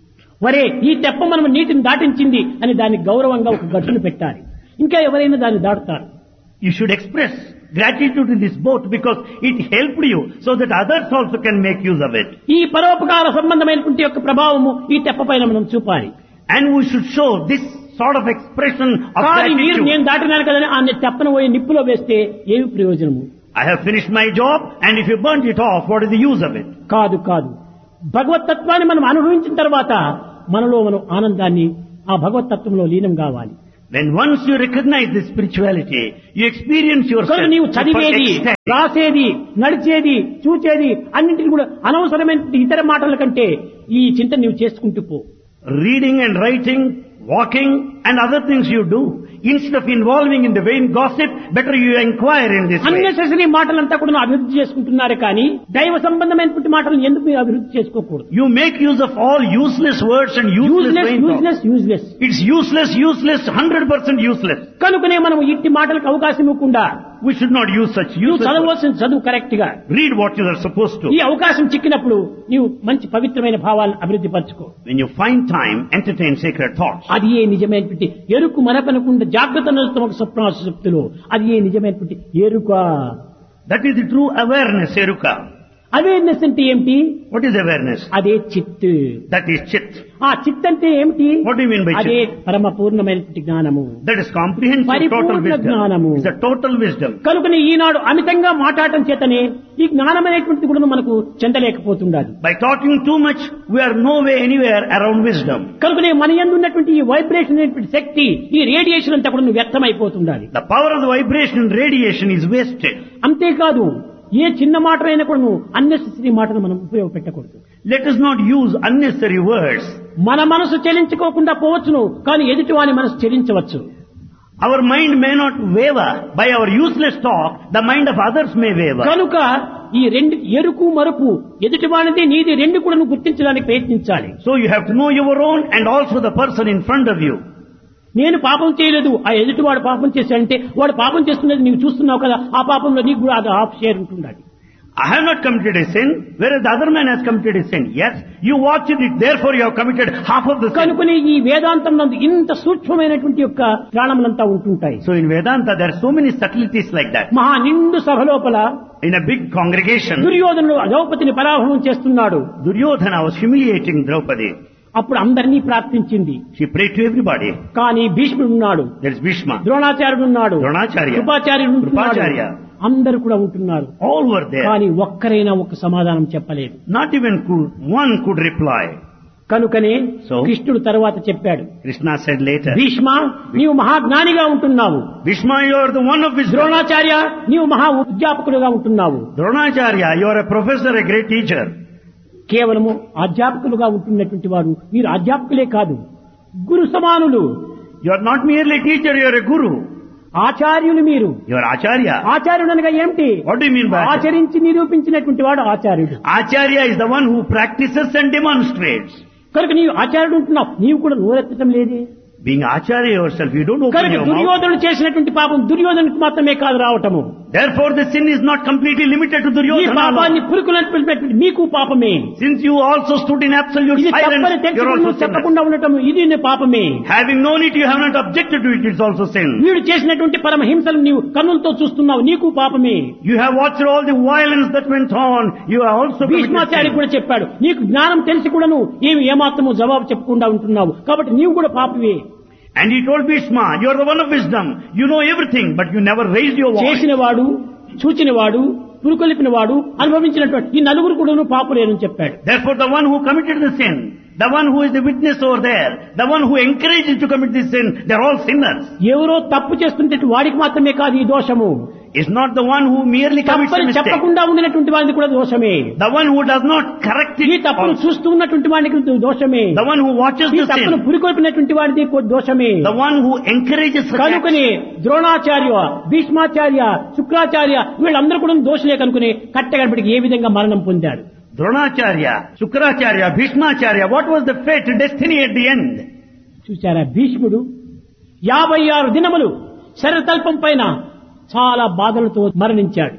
వరే ఈ తెప్ప మనం నీటిని దాటించింది అని దానికి గౌరవంగా ఒక గట్టును పెట్టాలి ఇంకా ఎవరైనా దాన్ని దాటుతారు You should express gratitude in this boat because it helped you so that others also can make use of it. ఈ పరోపకార సంబంధమైనటువంటి యొక్క ప్రభావము ఈ తెప్ప పైన మనం చూపాలి And we should show this sort of expression of కానీ మీరు gratitude. నేను దాటినాను కదని ఆ తెప్పను పోయి నిప్పులో వేస్తే ఏమి ప్రయోజనము I have finished my job and if you burnt it off, what is the use of it? కాదు కాదు భగవతత్వాన్ని మనం అనుభవించిన తర్వాత మనలో మనం ఆనందాన్ని ఆ భగవతత్వంలో లీనం కావాలి When once you recognize this spirituality, you experience yourself కనుక నీవు to చదివేది perfect extent. రాసేది నడిచేది చూచేది అన్నింటిని కూడా అనవసరమైన ఇతర మాటల కంటే ఈ చింత నీవు చేసుకుంటూ పో reading and writing, walking and other things you do. Instead of involving in the vain gossip, better you inquire in this way. Unnecessary మాటలంతా కూడా అభివృద్ధి చేసుకుంటున్నారు కానీ దైవ సంబంధమైనటువంటి మాటలను ఎందుకు మీరు అభివృద్ధి చేసుకోకూడదు You make use of all useless words and useless useless vain talk. Useless useless It's useless, useless, 100% useless. కనుకనే మనం ఇట్టి మాటలకు అవకాశం ఇవ్వకుండా We should not use such నువ్వు useless words. చదవలసిన చదువు కరెక్ట్ గా Read what you are supposed to. ఈ అవకాశం చిక్కినప్పుడు నీవు మంచి పవిత్రమైన భావాలను అభివృద్ధి పరచుకో When you find time, entertain sacred thoughts. అది ఏ నిజమైనటువంటి ఎరుకు మనపనకుండా జాగ్రత్త నడుస్తున్న ఒక స్వప్నాశక్తులు అది ఏ నిజమైనటువంటి ఎరుక That is the true awareness, Eruka. Awareness అంటే ఏమిటి What is awareness? అదే చిత్ That is chit. ఆ చిత్ అంటే ఏమిటి What do you mean by chit? అదే పరమ పూర్ణమైనటువంటి జ్ఞానము That is comprehensive total పరిపూర్ణ wisdom. జ్ఞానము. It's a total wisdom. కనుకనే ఈనాడు అమితంగా మాట్లాడటం చేతనే ఈ జ్ఞానమైనటువంటి కూడా మనకు చెందలేకపోతుండాలి By talking too much, we are no way anywhere around wisdom. కనుకనే మన యందు ఉన్నటువంటి ఈ వైబ్రేషన్ అనేటువంటి శక్తి ఈ రేడియేషన్ అంతా కూడా వ్యర్థమైపోతుండాలి The power of the vibration and radiation is wasted. అంతేకాదు ఏ చిన్న మాటలైనా కూడా నువ్వు అన్నెసరీ మాటను మనం ఉపయోగపెట్టకూడదు Let us not use unnecessary words. మన మనసు చెలించుకోకుండా పోవచ్చును కానీ ఎదుటి వాని మనసు చెలించవచ్చు Our mind may not waver. By our useless talk, the mind of others may waver. కనుక ఈ రెండు ఎరుకు మరుపు ఎదుటి వానిది నీది రెండు కూడా నువ్వు గుర్తించడానికి ప్రయత్నించాలి So you have to know your own and also the person in front of you. నేను పాపం చేయలేదు ఆ ఎదుటి వాడు పాపం చేశాడంటే వాడు పాపం చేస్తున్నది నీవు చూస్తున్నావు కదా ఆ పాపంలో నీకు కూడా అది హాఫ్ షేర్ ఉంటుండాలి I have not committed a sin, whereas the other man has committed a sin. Yes, you watched it, therefore you have committed half of the sin. కనుకనే ఈ వేదాంతం నందు ఇంత సూక్ష్మమైనటువంటి యొక్క ప్రాణములంతా ఉంటుంటాయి So in Vedanta, there are so many subtleties like that. మహా నిండు సభ లోపల In a big congregation, దుర్యోధనుడు ద్రౌపదిని పరాభవం చేస్తున్నాడు Duryodhana was humiliating Draupadi. అప్పుడు అందరినీ ప్రార్థించింది She prayed to everybody. కానీ భీష్ముడు ఉన్నాడు There is Bhishma, ద్రోణాచార్యుడు ఉన్నాడు Dronacharya, కృపాచార్యుడు ఉంటున్నాడు. కృపాచార్య. అందరు కూడా ఉంటున్నారు all were there. కానీ ఒక్కరైనా ఒక సమాధానం చెప్పలేదు Not even could, one could reply. కనుకనే So? కృష్ణుడు తరువాత చెప్పాడు Krishna said later, భీష్మ నీవు మహాజ్ఞానిగా ఉంటున్నావు Bhishma, you are the one of wisdom. Dronacharya నీవు మహా ఉద్యాపకుడుగా ఉంటున్నావు Dronacharya, you are a professor, a great teacher. కేవలము అధ్యాపకులుగా ఉంటున్నటువంటి వారు మీరు అధ్యాపకులే కాదు గురు సమానులు You are not merely a teacher, you are a guru. ఆచార్యులు మీరు You are acharya. ఆచార్యుడు అనగా ఏమిటి What do you mean by acharya? ఆచరించి నిరూపించినటువంటి వాడు ఆచార్యుడు Acharya is the one who practices and demonstrates. కనుక నీవు ఆచార్యుడు ఉంటున్నావు నీవు కూడా నోరెత్తడం లేదే Being acharya yourself, you don't open కనుక your mouth. దుర్యోధనుడు చేసినటువంటి పాపం దుర్యోధనుడికి మాత్రమే కాదు రావటము Therefore the sin is not completely limited to ఈ Duryodhana. పాపాన్ని alone. పురుకులంటే మీకు పాపమే Since you also stood in absolute ఇది తప్పని silence, తెలిసి you're కూడా also నువ్వు sinner. చెప్పకుండా ఉండటం ఇది నీ పాపమే Having known it, you have not objected to it, it's also sin. వీడు చేసినటువంటి పరమహింసలు నీవు కన్నులతో చూస్తున్నావు నీకు పాపమే You have watched all the violence that went on, you have also committed Bhishmachari sin. కూడా చెప్పాడు నీకు జ్ఞానం తెలిసి కూడా నువ్వు ఏమి ఏమాత్రము జవాబు చెప్పకుండా ఉంటున్నావు కాబట్టి నీవు కూడా పాపమే And he told Bhishma, you are the one of wisdom, you know everything, but you never raised your voice. చేసిన వాడు చూచిన వాడు పురుకొలిపిన వాడు అనుభవించినటువంటి ఈ నలుగురు కూడా పాపులేనని చెప్పాడు Therefore the one who committed the sin, the one who is the witness over there, the one who encouraged to commit this sin, they're all sinners. ఎవరో తప్పు చేస్తుంటే వాడికి మాత్రమే కాదు ఈ దోషము It's not the one who merely commits a తప్పని mistake. చెప్పకుండా ఉండినటువంటి వాడికి కూడా దోషమే The one who does not correct ఈ it, తప్పును also. చూస్తూ ఉన్నటువంటి వాడికి దోషమే the one who watches ఈ the తప్పును sin, పురికొల్పినటువంటి వాడిది కొ- దోషమే the one who encourages such acts. కనుకని ద్రోణాచార్య భీష్మాచార్య శుక్రాచార్య వీళ్ళందరూ కూడా దోషులే కనుకుని కట్టగడపడికి ఏ విధంగా మరణం పొందాడు Dronacharya, Shukracharya, Bhishmacharya, what was the fate, destiny at the end? చూచారా భీష్ముడు యాభై ఆరు దినములు శరతల్పం పైన చాలా బాధలతో మరణించాడు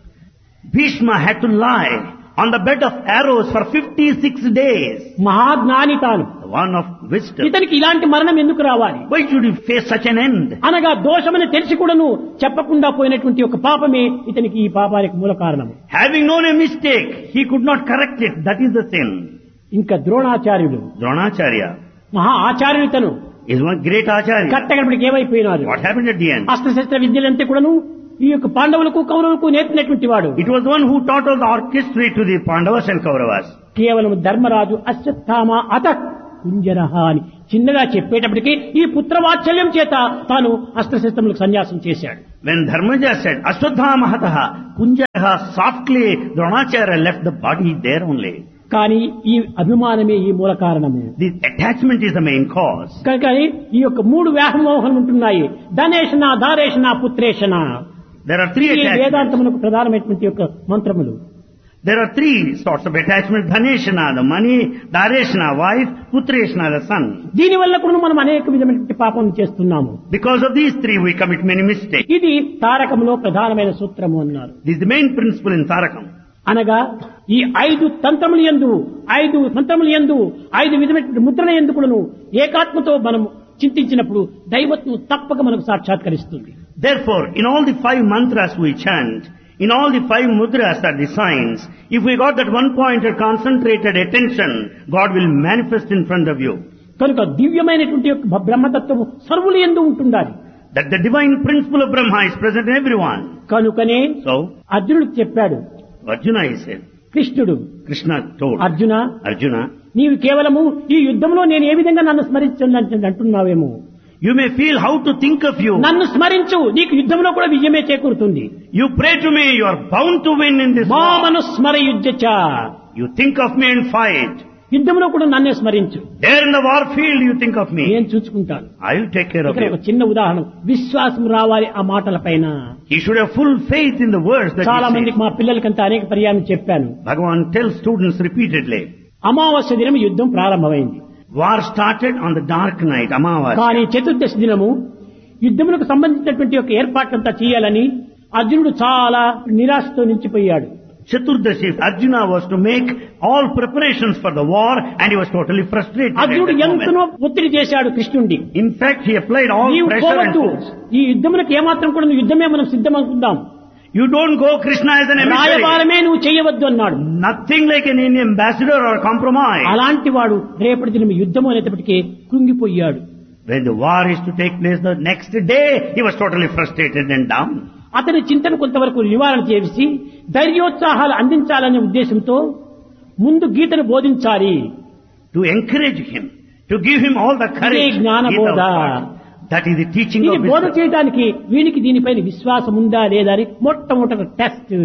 Bhishma had to lie on the bed of arrows for 56 days. మహాజ్ఞాని తాను The one of wisdom. ఇతనికి ఇలాంటి మరణం ఎందుకు రావాలి Why should he face such an end? అనగా దోషమని తెలిసి కూడాను చెప్పకుండా పోయినటువంటి ఒక పాపమే ఇతనికి ఈ పాపానికి మూల కారణం Having known a mistake, he could not correct it. That is the sin. ఇంకా ద్రోణాచార్యుడు Dronacharya మహా ఆచార్యుడు ఇతను is one great acharya. కట్టగడపడికి ఏమైపోయినారు What happened at the end? అస్త్రశస్త్ర విద్యలంతా కూడాను ఈ యొక్క పాండవులకు కౌరవులకు నేర్పినటువంటి వాడు It was one who taught all the orchestra to the Pandavas and Kauravas. కేవలం ధర్మరాజు అశ్వత్థామ అత కుంజరహ అని చిన్నగా చెప్పేటప్పటికి ఈ పుత్రవాత్సల్యం చేత తాను అస్త్రశస్త్రములకు సన్యాసం చేశాడు When Dharmaja said, Ashwadhama hataha, Kunjaha softly, Dronacharya left the body there only. కానీ ఈ అభిమానమే ఈ మూల కారణము The attachment is the main cause. కనుక ఈ యొక్క మూడు వ్యాహమోహనలు ఉంటున్నాయి ధనేషణ దారేషణ పుత్రేషణ There are three ఈ attachments. వేదాంతమునకు ప్రధానమైనటువంటి యొక్క మంత్రములు There are three sorts of attachment. Dhaneshana, the money, Dareshana, wife, Putreshana, the son. దీనివల్ల కూడా మనం అనేక విధమైనటువంటి పాపం చేస్తున్నాము Because of these three we commit many mistakes. ఇది తారకములో ప్రధానమైన సూత్రము అన్నారు This is the main principle in Tarakam. అనగా ఈ ఐదు తంత్రములు ఎందు ఐదు మంత్రములు ఎందు ఐదు విధమైనటువంటి ముద్రల ఎందుకును ఏకాత్మతో మనం చింతించినప్పుడు దైవత్వం తప్పక మనకు సాక్షాత్కరిస్తుంది Therefore, in all the five mantras we chant, in all the five mudras are the signs, if we got that one pointed concentrated attention, God will manifest in front of you. కనుక దివ్యమైనటువంటి యొక్క బ్రహ్మతత్వము సర్వులు ఎందు ఉంటుండాలి That the divine principle of Brahma is present in everyone. కనుకనే So, అర్జునుడికి చెప్పాడు Arjuna he said, కృష్ణుడు Krishna told Arjuna Arjuna, నీవు కేవలము ఈ యుద్ధంలో నేను ఏ విధంగా నన్ను స్మరించండి అంటున్నావేమో you may feel how to think of you. నన్ను స్మరించు నీకు యుద్ధంలో కూడా విజయమే చేకూరుతుంది You pray to me, you are bound to win in this war. మామను స్మర యుద్ధచ You think of me and fight. యుద్ధంలో కూడా నన్నే స్మరించు There in the war field you think of me. నేను చూసుకుంటాను I will take care of ఇక్కడ ఒక you. చిన్న ఉదాహరణ విశ్వాసం రావాలి ఆ మాటల పైన He should have full faith in the words that చాలా he మందికి says. మా పిల్లలకంతా అనేక పర్యాయం చెప్పాను Bhagavan tells students repeatedly, అమావాస్య దినం యుద్ధం ప్రారంభమైంది war started on the dark night, Amavasya. కానీ చతుర్దశి దినము యుద్ధములకు సంబంధించినటువంటి ఒక ఏర్పాట్లంతా చేయాలని అర్జునుడు చాలా నిరాశతో నిలిచిపోయాడు Chaturdashi, Arjuna was to make all preparations for the war and he was totally frustrated. at అర్జునుడు that moment. ఎంతనో ఒత్తిడి చేశాడు కృష్ణుడిని In fact, he applied all నీవు pressure and పోవద్దు force. ఈ యుద్ధములకు ఏమాత్రం కూడా నువ్వు యుద్ధమే మనం సిద్ధం అనుకుందాం You don't go Krishna as an emissary. రాయబారమే నువ్వు చేయవద్దు అన్నాడు Nothing like an Indian ambassador or compromise. అలాంటి వాడు రేపటి దినం యుద్ధం అనేటప్పటికీ కృంగిపోయాడు When the war is to take place the next day, he was totally frustrated and down. అతని చింతను కొంతవరకు నివారణ చేసి ధైర్యోత్సాహాలు అందించాలనే ఉద్దేశంతో ముందు గీతను బోధించాలి To encourage him, to give him all the courage. ఇదే జ్ఞాన Gita బోధ. was. That is the teaching ఇది of బోధ wisdom. చేయడానికి వీనికి దీనిపైన విశ్వాసం ఉందా లేదా అని మొట్టమొదటి test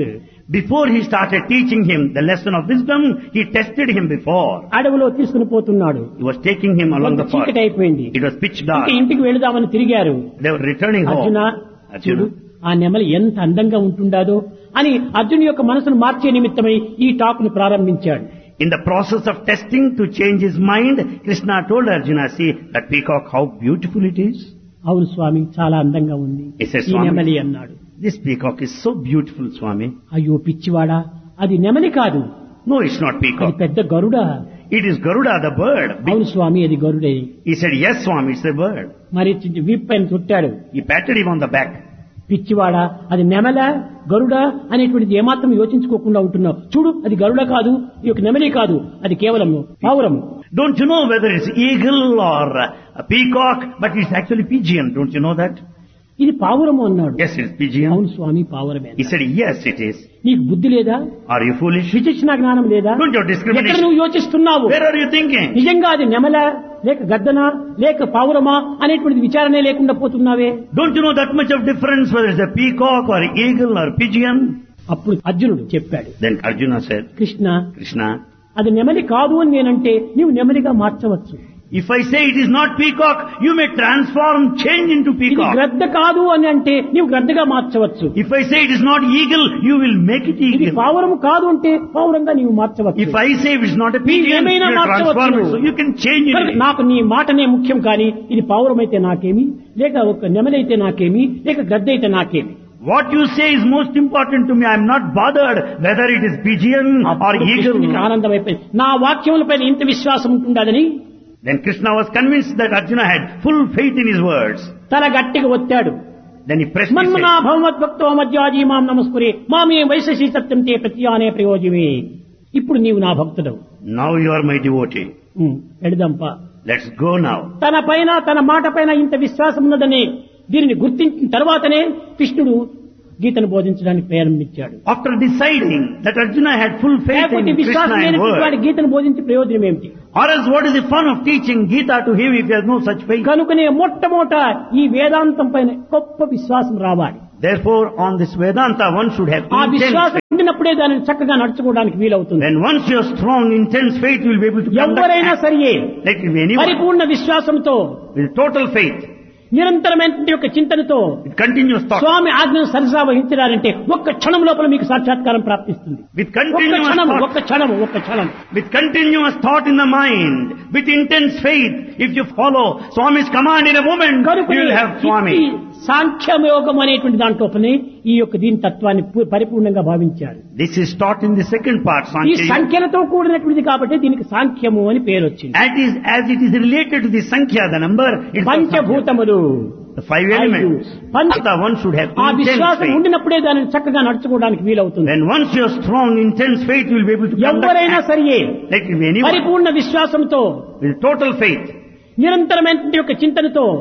Before he started teaching him the lesson of wisdom, he tested him before. అడవిలో తీసుకుని పోతున్నాడు He was taking him along కొంత the path. చీకటి అయిపోయింది It was pitch ఇంకా dark. ఇంటికి వెళదామని తిరిగారు They were returning Arjuna home. చూడు Arjuna, ఆ నెమలి ఎంత అందంగా ఉంటుండాదో అని అర్జున్ యొక్క మనసును మార్చే నిమిత్తమై ఈ టాక్ ను ప్రారంభించాడు in the process of testing to change his mind, Krishna told Arjuna, see that peacock, how beautiful it is. అవును స్వామి చాలా అందంగా ఉంది He said, ఈ "Swami." నెమలి అన్నాడు This peacock is so beautiful, Swami. అయ్యో పిచ్చివాడా అది నెమలి కాదు No, it's not అది peacock. పెద్ద గరుడ It is Garuda, the bird. అవును స్వామి అది గరుడే He said, yes, Swami, it's a bird. మరి చి- విప్ అని చుట్టాడు He patted him on the back. పిచ్చివాడా అది నెమల గరుడ అనేటువంటిది ఏమాత్రం యోచించుకోకుండా ఉంటున్నావు చూడు అది గరుడ కాదు ఈ యొక్క నెమలి కాదు అది కేవలం పావురము Don't you know whether it's eagle or a peacock, but it's actually pigeon. Don't you know that? ఇది పావురము అన్నాడు Yes, it's pigeon. అవును స్వామి పావురమే He said, yes, it is. నీకు బుద్ధి లేదా Are you foolish? విచక్షణ జ్ఞానం లేదా Don't you have ఎక్కడ discrimination? నువ్వు యోచిస్తున్నావు Where are you thinking? నిజంగా అది నెమల లేక గద్దన లేక పావురమా అనేటువంటిది విచారణే లేకుండా పోతున్నావే Don't you know that much of difference whether it's a peacock or eagle or pigeon? అప్పుడు అర్జునుడు చెప్పాడు Then Arjuna said, Krishna Krishna, అది నెమలి కాదు అని నేనంటే నీవు నెమలిగా మార్చవచ్చు if I say it is not peacock, you may transform, change into ఇది peacock. గ్రద్ద కాదు అని అంటే నీవు గ్రద్దగా మార్చవచ్చు If I say it is not eagle, you will make it ఇది eagle. పావురము కాదు అంటే పావురంగా నీవు మార్చవచ్చు If I say it is not a pigeon, you ఏమైనా will transform it. మార్చవచ్చు. So you can change కనుక it. నాకు నీ మాటనే ముఖ్యం కానీ ఇది పావురం అయితే నాకేమి లేక ఒక నెమలైతే నాకేమి లేక గ్రద్ద అయితే నాకేమి What you say is most important to me. I am not bothered whether it is pigeon or అప్పుడు కృష్ణునికి eagle. ఆనందం అయిపోయింది నా వాక్యములపైన ఇంత విశ్వాసం ఉంటుండదని Then Krishna was convinced that Arjuna had full faith in his words. తల గట్టిగా ఒత్తాడు Then he pressed his మన్మనా head. భగవద్భక్తో మధ్యాజీ మాం నమస్కురే మామే వైశశీ సత్యం తే ప్రత్యానే ప్రయోజమే ఇప్పుడు నీవు నా భక్తుడవు Now you are my devotee. Um, వెళదాంపా Let's go now. తన పైన తన మాట పైన ఇంత విశ్వాసం ఉన్నదని దీనిని గుర్తించిన తర్వాతనే కృష్ణుడు గీతను బోధించడానికి ప్రారంభించాడు After deciding that Arjuna had full faith లేకపోతే in విశ్వాసం Krishna and లేనటువంటి వాడి word, గీతను బోధించే ప్రయోజనం ఏమిటి or else what is the fun of teaching Gita to him if he has no such faith? కనుకనే మొట్టమొదట ఈ వేదాంతం పైన గొప్ప విశ్వాసం రావాలి Therefore, on this Vedanta, one should have ఆ intense విశ్వాసం faith. ఉండినప్పుడే దానిని చక్కగా నడుచుకోవడానికి వీలవుతుంది When once you are strong, intense faith, you will be able to conduct ఎవరైనా act. సరియే Let it be anyone. పరిపూర్ణ విశ్వాసంతో With total faith, నిరంతరమైన యొక్క చింతనతో with continuous thought, స్వామి ఆజ్ఞను సరసా వహించడాలంటే ఒక్క క్షణం లోపల మీకు సాక్షాత్కారం ప్రాప్తిస్తుంది with ఒక్క continuous క్షణం thought, ఒక్క క్షణం ఒక్క క్షణం with continuous thought in the mind, with intense faith, if you follow Swami's command in a moment, you will have Swami. సాంఖ్యయోగం అనేటువంటి దాంట్లోపనే ఈ యొక్క దీని తత్వాన్ని పు- పరిపూర్ణంగా భావించారు This is taught in the second part, ఈ Sankhya. Yoga. సంఖ్యలతో కూడినటువంటిది కాబట్టి దీనికి సాంఖ్యము అని పేరు వచ్చింది As, is, as it is related to the Sankhya, the number, it's called Sankhya. పంచభూతములు The five elements. పంచ The one should have ఆ intense విశ్వాసం faith. ఉండినప్పుడే దానిని చక్కగా నడుచుకోవడానికి వీలవుతుంది When once you are strong, intense faith, you will be able to conduct ఎవరైనా act. సరియే Let it be anyone. పరిపూర్ణ విశ్వాసంతో With total faith, నిరంతరమైన యొక్క చింతనతో